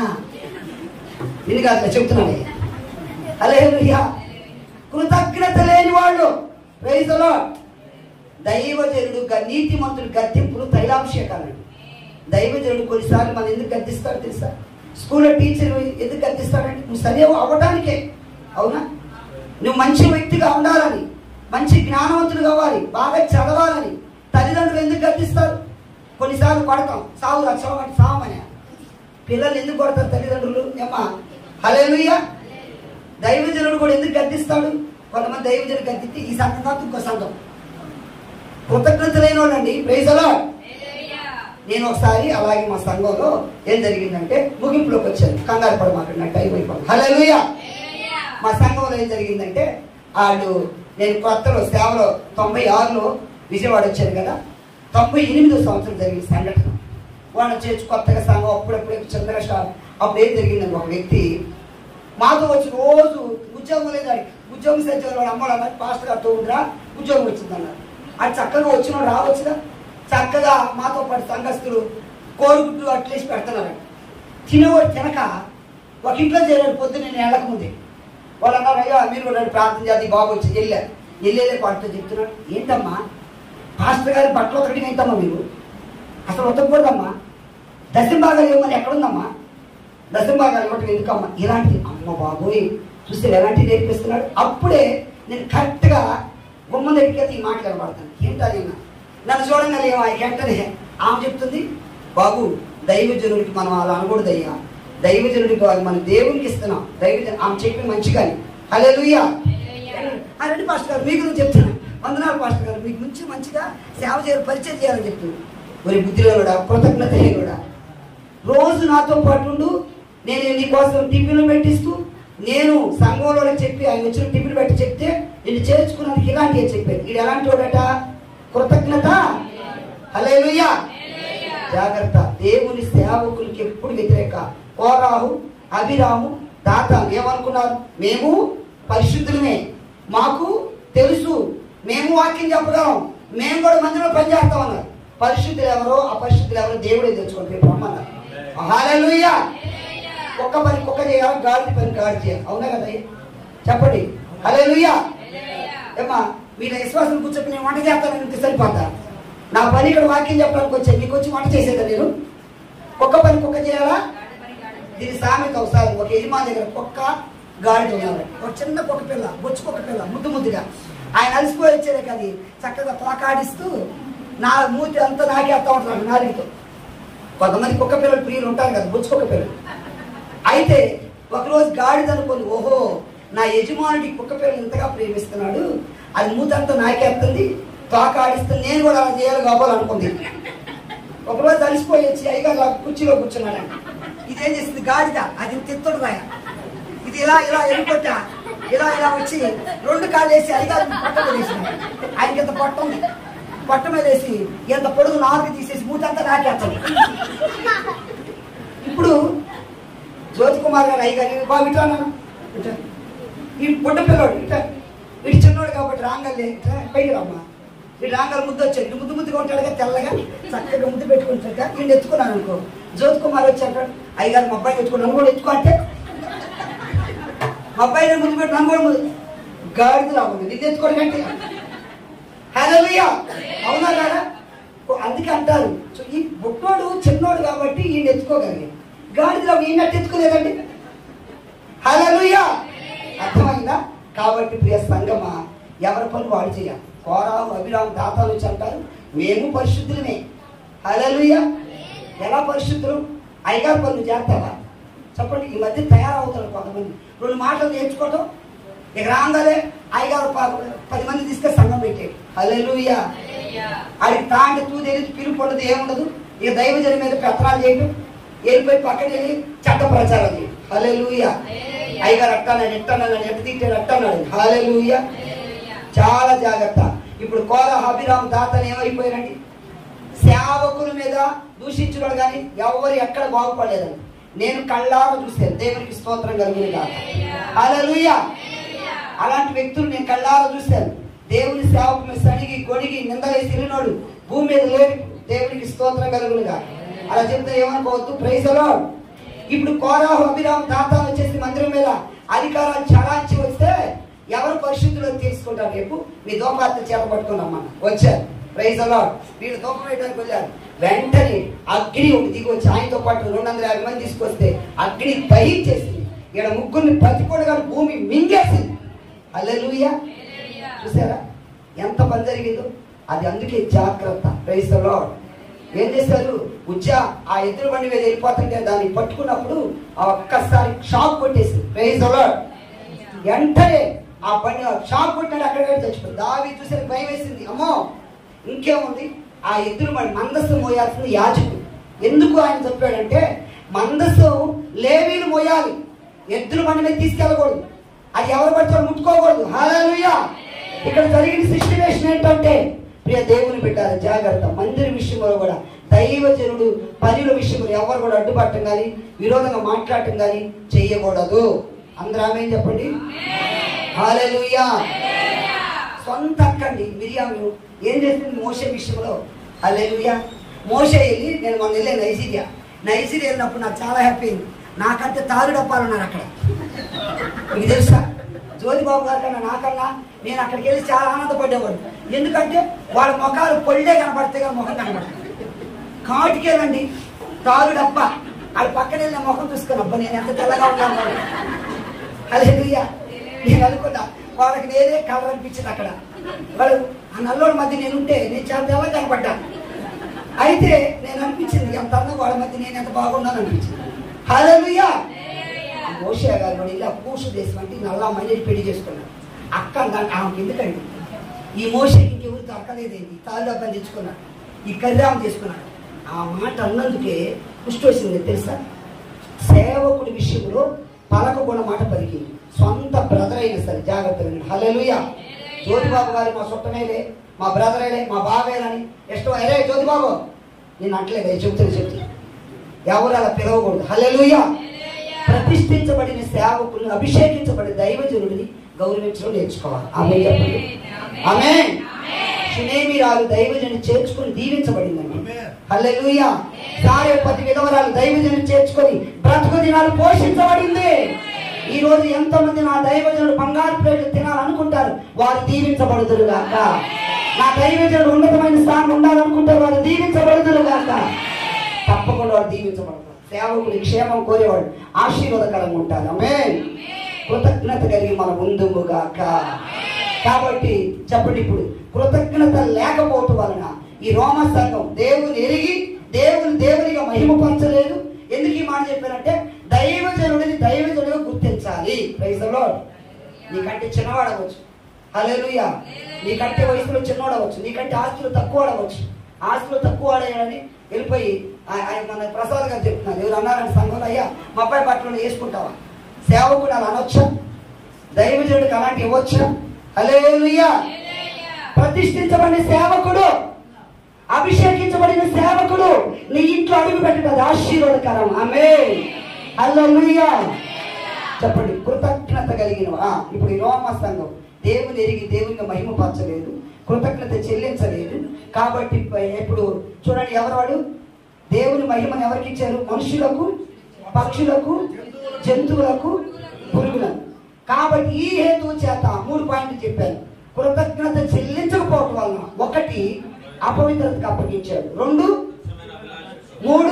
ఇది కాదు చెప్తున్నాడు హల్లెలూయా కృతజ్ఞత లేని వాళ్ళు రైతులో దైవజనుడు గ- నీతిమంతుడు గద్దెంపులు తైలాభిషేకాలండి దైవజనుడు కొన్నిసార్లు మనం ఎందుకు గద్దిస్తాడు తెలుసా స్కూల్లో టీచర్ ఎందుకు గద్దిస్తాడంటే నువ్వు సరి అవ్వడానికే అవునా నువ్వు మంచి వ్యక్తిగా ఉండాలని మంచి జ్ఞానవంతుడు కావాలి బాగా చదవాలని తల్లిదండ్రులు ఎందుకు గద్దిస్తారు కొన్నిసార్లు కొడతాం సావు సావమని సావమని పిల్లలు ఎందుకు కొడతారు తల్లిదండ్రులు ఏమ్మా హలేలుయ్య దైవజనుడు కూడా ఎందుకు గద్దిస్తాడు కొంతమంది దైవజనుడు గద్దిస్తే ఈ సంఘం కాదు ఇంకో సంఘం కృతజ్ఞత లేని వాళ్ళండి ప్రైజలా నేను ఒకసారి అలాగే మా సంఘంలో ఏం జరిగిందంటే ముగింపులోకి వచ్చాను కంగారు పడమాకండి నాకు టైం అయిపోయింది హలోయ మా సంఘంలో ఏం జరిగిందంటే వాళ్ళు నేను కొత్తలో సేవలో తొంభై ఆరులో విజయవాడ వచ్చాను కదా తొంభై ఎనిమిదో సంవత్సరం జరిగిన సంఘటన వాళ్ళ చేర్చి కొత్తగా సంఘం అప్పుడప్పుడే చంద్రశ అప్పుడు ఏం జరిగిందండి ఒక వ్యక్తి మాతో వచ్చి రోజు ఉద్యోగం లేదు వాడికి. ఉద్యోగం సరిచేవాడు వాడు అమ్మాడు అన్నారు పాస్టర్ గారితో ఉండరా ఉద్యోగం వచ్చిందన్నారు అది చక్కగా వచ్చిన రావచ్చుగా చక్కగా మాతో పాటు సంఘస్థులు కోరుగుడ్లు అట్లేసి పెడుతున్నారు తినేవాడు తినక ఒక ఇంట్లో చేరాడు పొద్దున్న నేను వెళ్ళక ముందే వాళ్ళు అన్నారు అయ్యా మీరు కూడా రండి ప్రార్థన చేసి బాగా వచ్చి వెళ్ళారు వెళ్ళేదే పాటతో చెప్తున్నాడు ఏంటమ్మా పాస్టర్ గారి బట్టలు ఒకటి ఏంటమ్మా మీరు అసలు ఉతకూడదమ్మా దశం భాగాలు ఇవ్వమని ఎక్కడుందమ్మా దశం భాగాలు ఇవ్వటం ఎందుకమ్మా ఇలాంటి అమ్మ బాబోయ్ చూస్తే ఎలాంటి నేర్పిస్తున్నాడు అప్పుడే నేను కరెక్ట్గా గుమ్మ దగ్గరికి అయితే ఈ మాట కనబడతాను ఏంటది నన్ను చూడంగానే ఏమో వెంటనే ఆమె చెప్తుంది బాబు దైవజనుడికి మనం అలా అనకూడదు అయ్యా దైవజనుడికి వాళ్ళు మనం దేవునికి ఇస్తున్నాం దైవజన ఆమె చెప్పి మంచిగా హలే రండి పాస్టర్ గారు మీ గురించి చెప్తున్నాను వందనాలు పాస్టర్ గారు మీకు మంచి మంచిగా సేవ చేయాలి పరిచయం చేయాలని చెప్తున్నాను మరి బుద్ధిలో కూడా కృతజ్ఞత కూడా రోజు నాతో పాటు ఉండు నేను నీ కోసం టిఫిన్లు పెట్టిస్తూ నేను సంఘంలో చెప్పి ఆయన వచ్చిన టిఫిన్ పెట్టి చెప్తే నేను చేర్చుకున్నందుకు ఇలాంటివి చెప్పాను ఇది ఎలాంటి వాడట కృతజ్ఞత హల్లెలూయా జాగ్రత్త దేవుని సేవకులకి ఎప్పుడు వ్యతిరేక కోరాహు అభిరాము దాత ఏమనుకున్నారు మేము పరిశుద్ధులమే మాకు తెలుసు మేము వాక్యం చెప్పగలం మేము కూడా మందిలో పనిచేస్తాం అన్నారు పరిశుద్ధులు ఎవరో అపరిశుద్ధులు ఎవరో దేవుడే తెలుసుకోండి రేపు రమ్మన్నారు హల్లెలూయా ఒక్క పని కుక్క చేయాలి గాడి పని గాడి చేయాలి అవునా కదా చెప్పండి హల్లెలూయా ఏమ్మా మీరు విశ్వాసం కూర్చొని నేను వంట చేస్తాను ఇంత సరిపోతా నా పని ఇక్కడ వాక్యం చెప్పడానికి వచ్చాను మీకు వచ్చి వంట చేసేదా నేను కుక్క పని కుక్క చేయాలా దీని సామెత ఒకసారి ఒక యజమాని దగ్గర కుక్క గాడిద ఉన్నారు ఒక చిన్న కుక్క పిల్ల బొచ్చు కుక్క పిల్ల ముద్దు ముద్దుగా ఆయన అలసిపోయి వచ్చేదే కానీ చక్కగా తోకాడిస్తూ నా మూతి అంతా నాకేస్తా ఉంటున్నాడు నాలుగుతో కొంతమంది కుక్క పిల్లలు ప్రియులు ఉంటారు కదా బొచ్చు కుక్క పిల్లలు అయితే ఒకరోజు గాడిద అనుకుంది ఓహో నా యజమానుడి కుక్క పిల్లలు ఇంతగా ప్రేమిస్తున్నాడు అది మూతంతా నాకేస్తుంది తోక ఆడిస్తుంది నేను కూడా అలా చేయాలి కావాలనుకుంది ఒకరోజు అలసిపోయి వచ్చి అయ్యగారు అలా కుర్చీలో కూర్చున్నాడంట ఇదేం చేసింది గాడిద అది తిత్తడు రాయ ఇది ఇలా ఇలా ఎలుకొట్టా ఇలా ఇలా వచ్చి రెండు కాళ్ళు వేసి అయ్యగారు పొట్ట మీద వేసింది ఆయనకి ఇంత పొట్ట ఉంది పొట్ట మీద వేసి ఎంత పొడుగు నాలుగు తీసేసి మూతంతా నాకేస్తుంది ఇప్పుడు జ్యోతి కుమార్ గారు అయ్యగారు బాబు ఇట్లా అన్నాను ఇట్లా. ఈ పుట్ట పిల్లోడు ఇట్లా ఇటు చిన్నోడు కాబట్టి రాంగల్లే ఇట్లా పైకి రమ్మా ఈ రాంగల్ ముద్దు వచ్చాడు ఇటు ముద్దు ముద్దుగా ఉంటాడు కదా తెల్లగా చక్కగా ముద్దు పెట్టుకుంటాడు నేను ఎత్తుకున్నాను అనుకో జ్యోతి కుమార్ వచ్చాడు అయ్యగారు మా అబ్బాయిని ఎత్తుకుని నన్ను కూడా ఎత్తుకో అంటే మా అబ్బాయిని ముందు పెట్టి నన్ను కూడా ముందు గాడిద రావాలి ఇది ఎత్తుకోవడం అంటే హలోయా అవునా కదా అందుకే అంటారు సో ఈ బుట్టోడు చిన్నోడు కాబట్టి ఈయన ఎత్తుకోగలిగాడు గాడిదలో ఈయన ఎత్తుకోలేదండి హలోయా అర్థమైందా కాబట్టి ప్రియ సంగమా ఎవరి పని వాడు చేయాలి కోరాము అభిరాము దాతాలు వచ్చి అంటారు మేము పరిశుద్ధులమే హలోయా ఎలా పరిశుద్ధులు అయ్యగారు పనులు చేస్తావా చెప్పండి ఈ మధ్య తయారవుతారు కొంతమంది రెండు మాటలు నేర్చుకోవటం ఇక రాగానే అయ్యగారు పా- పది మంది తీసుకొని సంఘం పెట్టాడు హల్లెలూయా ఆడికి తాండి తూ తెలియదు పిలుపు ఉండదు ఏముండదు ఇక దైవజన మీద పెత్తనాలు చేయడం వెళ్ళిపోయి పక్కన వెళ్ళి చెడ్డ ప్రచారం చేయడం హల్లెలూయా అయ్యగారు అట్టాడు ఎట్టన్నాడు ఎట్ట తిట్టాడు అట్టన్నాడు హల్లెలూయా చాలా జాగ్రత్త ఇప్పుడు కోర అభిరామ్ దాతను ఏమైపోయారండి సేవకుల మీద దూషించడం కానీ ఎవరు ఎక్కడ బాగుపడలేదండి నేను కళ్ళారా చూశాను దేవునికి స్తోత్రం కలిగిన కాక హల్లెలూయా అలాంటి వ్యక్తులు నేను కళ్ళారా చూశాను దేవుని సేవకు మీద సణిగి గొడిగి నిందలేసి తిరిగినోడు భూమి మీద లేడు దేవునికి స్తోత్రం కలుగునుగా అలా చెప్తే ఏమనుకోవద్దు ప్రైజలో ఇప్పుడు కోరాహు అభిరామ్ దాతాలు వచ్చేసి మందిరం మీద అధికారాలు చలాంచి వస్తే ఎవరు పరిశుద్ధులు తీసుకుంటారు రేపు మీ దోపాత్ర చేత పట్టుకున్నామా వచ్చారు ప్రైజ్ అలా వీళ్ళు దూపం వేయడానికి వెళ్ళారు వెంటనే అగ్ని ఒకటి దిగి వచ్చి ఆయనతో పాటు రెండు వందల యాభై మంది తీసుకొస్తే అగ్ని దహించేసింది ఇక్కడ ముగ్గురిని ప్రతికూడగా భూమి మింగేసింది అల్లెలుయ్యా చూసారా ఎంత పని జరిగిందో అది అందుకే జాగ్రత్త ప్రైజ్ లార్డ్ ఏం చేశారు ఉజ్జా ఆ ఎదురు బండి మీద వెళ్ళిపోతుంటే దాన్ని పట్టుకున్నప్పుడు ఆ ఒక్కసారి షాక్ కొట్టేసి ప్రైజ్ వెంటనే ఆ బండి షాక్ కొట్టాడు అక్కడ చచ్చిపోయింది దావి చూసి భయం వేసింది అమ్మో ఇంకేముంది ఆ ఎదురు బండి మందస్సు మోయాల్సింది యాజకుడు ఎందుకు ఆయన చెప్పాడంటే మందస్సు లేవీలు మోయాలి ఎద్దుల బండి మీద తీసుకెళ్ళకూడదు అది ఎవరు పడితే వాళ్ళు ముట్టుకోకూడదు హాలూయా ఇక్కడ జరిగిన సిచ్యువేషన్ ఏంటంటే ప్రియ దేవుని పెట్టారు జాగ్రత్త మందిర విషయంలో కూడా దైవజనుడు పనుల విషయంలో ఎవరు కూడా అడ్డుపట్టం కానీ విరోధంగా మాట్లాడటం కానీ చెయ్యకూడదు అందరూ ఆమె చెప్పండి హాలూయా సొంత అక్కండి మిరియాము ఏం చేసింది మోసే విషయంలో అల్లెలుయా మోసే వెళ్ళి నేను మొన్న వెళ్ళే నైజీరియా నైజీరియా వెళ్ళినప్పుడు నాకు చాలా హ్యాపీ అయింది నాకంటే తారు డప్పాలు ఉన్నారు అక్కడ మీకు తెలుసా జ్యోతిబాబు గారి కన్నా నాకన్నా నేను అక్కడికి వెళ్ళి చాలా ఆనందపడేవాడు ఎందుకంటే వాళ్ళ ముఖాలు పొళ్ళే కనపడితే కానీ ముఖం కనపడదు కాటికేనండి తారు డబ్బా వాళ్ళ పక్కన వెళ్ళిన ముఖం చూసుకుని అబ్బా నేను ఎంత తెల్లగా ఉన్నాను అదే నేను అనుకున్నా వాళ్ళకి నేనే కలర్ అనిపించింది అక్కడ వాళ్ళు ఆ నల్లోడి మధ్య నేను ఉంటే నేను చాలా తెల్లగా కనపడ్డా అయితే నేను అనిపించింది ఎంత అందంగా వాళ్ళ మధ్య నేను ఎంత బాగున్నాను అనిపించింది హల్లెలూయా మోషే గారు కూడా ఇలా పూసు దేశం అంటే నల్ల మళ్ళీ పెళ్లి చేసుకున్నాడు అక్క దాన్ని ఆమెకి ఎందుకండి ఈ మోషకి ఇంకెవరు దొరకలేదేంటి తాళ్ళు డబ్బని తెచ్చుకున్నాడు ఈ కర్రాం చేసుకున్నాడు ఆ మాట అన్నందుకే పుష్టి వచ్చింది తెలుసా సేవకుడి విషయంలో పలకకుండా మాట పలికింది సొంత బ్రదర్ అయినా సరే జాగ్రత్త వినండి హల్లెలూయా జ్యోతిబాబు గారు మా చుట్టమేలే మా బ్రదరేలే మా బావేలని ఇష్టం అరే జ్యోతిబాబు నేను అంటలేదు చెబుతున్నా చెప్తున్నా ఎవరు అలా పిలవకూడదు హల్లెలూయా ప్రతిష్ఠించబడిన సేవకులను అభిషేకించబడిన దైవజనుడిని గౌరవించడం నేర్చుకోవాలి ఆమె చెప్పండి ఆమె సునేమిరాలు దైవజనుని చేర్చుకుని దీవించబడిందండి ఆమేన్. హల్లెలూయా సారేపతి విధవరాలు దైవజనుని చేర్చుకొని బ్రతుకు దినాలు పోషించబడింది ఈ రోజు ఎంతమంది నా దైవజనుడు బంగారు ప్లేట్లు తినాలనుకుంటారు వారు దీవించబడుదురు గాక నా దైవజనుడు ఉన్నతమైన స్థానం ఉండాలనుకుంటారు వారు దీవించబడుదురు గాక తప్పకుండా వారు దీవించబడతారు సేవకుడి క్షేమం కోరేవాడు ఆశీర్వాదకరంగా ఉంటారు ఆమె కృతజ్ఞత కలిగి మన ముందుము గాక కాబట్టి చెప్పండి ఇప్పుడు కృతజ్ఞత లేకపోవటం వలన ఈ రోమ సంఘం దేవుని ఎరిగి దేవుని దేవునిగా మహిమపరచలేదు ఎందుకు ఈ మాట చెప్పారంటే దైవజనుడిని దైవజనుడిగా గుర్తించాలి ప్రైజ్ ద లార్డ్ నీకంటే చిన్నవాడవచ్చు హల్లెలూయా నీకంటే వయసులో చిన్నవాడవచ్చు నీకంటే ఆస్తులు తక్కువ ఆడవచ్చు ఆస్తులు తక్కువ ఆడేయాలని వెళ్ళిపోయి ఆ- ఆయన మన ప్రసాద్ గారు చెప్తున్నారు ఎవరు అన్నారని సంఘంలో అయ్యా మా అబ్బాయి బట్టలు వేసుకుంటావా సేవకుడు అలా అనొచ్చా దైవజనుడికి అలాంటి ఇవ్వచ్చా హల్లెలూయా ప్రతిష్ఠించబడిన సేవకుడు అభిషేకించబడిన సేవకుడు నీ ఇంట్లో అడుగు పెట్టడం ఆశీర్వాదకరం ఆమె హల్లెలూయా చెప్పండి కృతజ్ఞత కలిగిన ఆ, ఇప్పుడు ఈ రోమ సంఘం దేవుని ఎరిగి దేవునికి మహిమపరచలేదు కృతజ్ఞత చెల్లించలేదు కాబట్టి ప- ఇప్పుడు చూడండి ఎవరు దేవుని మహిమను ఎవరికి ఇచ్చారు మనుషులకు పక్షులకు జంతువులకు పురుగులకు కాబట్టి ఈ హేతువు చేత మూడు పాయింట్లు చెప్పాను కృతజ్ఞత చెల్లించకపోవటం వలన ఒకటి అపవిత్రతకు అప్పగించాడు రెండు మూడు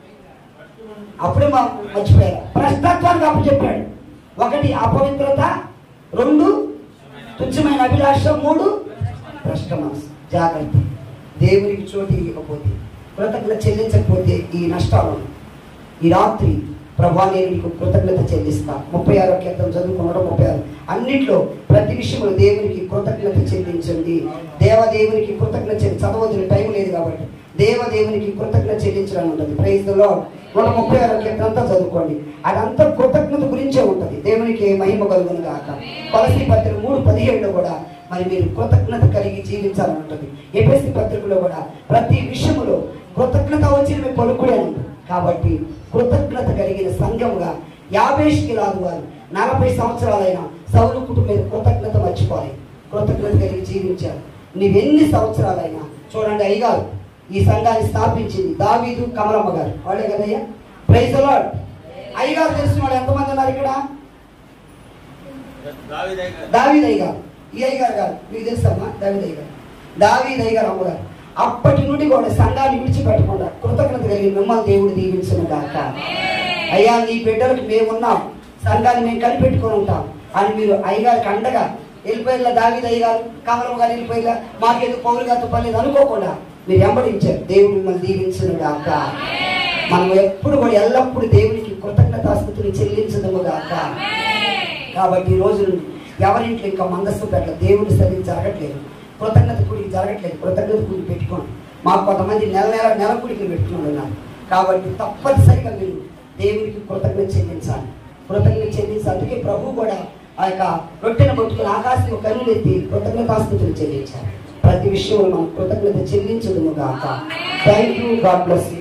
అప్పుడే మా మర్చిపోయారు ప్రశ్నత్వానికి అప్పు చెప్పాడు ఒకటి అపవిత్రత రెండు తుచ్చమైన అభిలాష మూడు భ్రష్ట మనసు జాగ్రత్త దేవునికి చోటు ఇవ్వకపోతే కృతజ్ఞత చెల్లించకపోతే ఈ నష్టాలు ఉన్నాయి. ఈ రాత్రి ప్రభా నేను నీకు కృతజ్ఞత చెల్లిస్తా ముప్పై ఆరో కీర్తన చదువుకున్నాడు ముప్పై ఆరు అన్నిట్లో ప్రతి విషయంలో దేవునికి కృతజ్ఞత చెల్లించండి దేవదేవునికి కృతజ్ఞత చెల్లి చదవద్దు టైం లేదు కాబట్టి దేవదేవునికి కృతజ్ఞత చెల్లించడం ఉంటుంది ప్రైజ్ ద లార్డ్ నూట ముప్పై ఆరో కీర్తన అంతా చదువుకోండి అదంతా కృతజ్ఞత గురించే ఉంటుంది దేవునికి మహిమ కలుగును గాక కొలసి పత్రిక మూడు పదిహేడులో కూడా మరి మీరు కృతజ్ఞత కలిగి జీవించాలని ఉంటుంది ఎపిఎస్సి పత్రికలో కూడా ప్రతి విషయములో కృతజ్ఞత వచ్చిన మీ పలుకుడే ఉంటుంది కాబట్టి కృతజ్ఞత కలిగిన సంఘముగా యాభేష్కి రాదు వారు నలభై సంవత్సరాలైన సౌలు కుటుంబం మీద కృతజ్ఞత మర్చిపోవాలి కృతజ్ఞత కలిగి జీవించారు నీవెన్ని సంవత్సరాలైనా చూడండి అయ్యగారు ఈ సంఘాన్ని స్థాపించింది దావీదు కమలమ్మ గారు వాళ్ళే కదయ్యా ప్రైజ్ లార్డ్ అయ్యగారు తెలిసిన వాళ్ళు ఎంతమంది ఉన్నారు ఇక్కడ దావీదయ్య గారు ఈ అయ్యగారు గారు మీకు తెలుసమ్మా దావీదయ్య గారు దావీదయ్య గారు అమ్మగారు అప్పటి నుండి కూడా సంఘాన్ని విడిచిపెట్టకుండా కృతజ్ఞత కలిగి మిమ్మల్ని దేవుడు దీవించిన గాక అయ్యా నీ బిడ్డలకు మేమున్నాం సంఘాన్ని మేము కనిపెట్టుకొని ఉంటాం అని మీరు అయ్యగారికి అండగా వెళ్ళిపోయిన దావీదయ్య గారు కమలం గారు వెళ్ళిపోయిన మాకేదో పౌరు గారితో పర్లేదు అనుకోకుండా మీరు వెంబడించారు దేవుడు మిమ్మల్ని దీవించును గాక మనం ఎప్పుడు కూడా ఎల్లప్పుడూ దేవునికి కృతజ్ఞతాస్థుతులు చెల్లించదము గాక కాబట్టి ఈ రోజు నుండి ఎవరింట్లో ఇంకా మందస్సు పెట్టలేదు దేవుడి సరిగ్గా జరగట్లేదు కృతజ్ఞత కూడికి జరగట్లేదు కృతజ్ఞత కూడి పెట్టుకోండి మాకు కొంతమంది నెల నెల నెల కూడికి పెట్టుకుని ఉన్నారు కాబట్టి తప్పనిసరిగా మీరు దేవునికి కృతజ్ఞత చెల్లించాలి కృతజ్ఞత చెల్లించాలి అందుకే ప్రభు కూడా ఆ యొక్క రొట్టెను పట్టుకుని ఆకాశం కన్నులు ఎత్తి కృతజ్ఞతాస్తుతులు చెల్లించాలి ప్రతి విషయంలో మనం కృతజ్ఞత చెల్లించదుము గాక thank you God bless you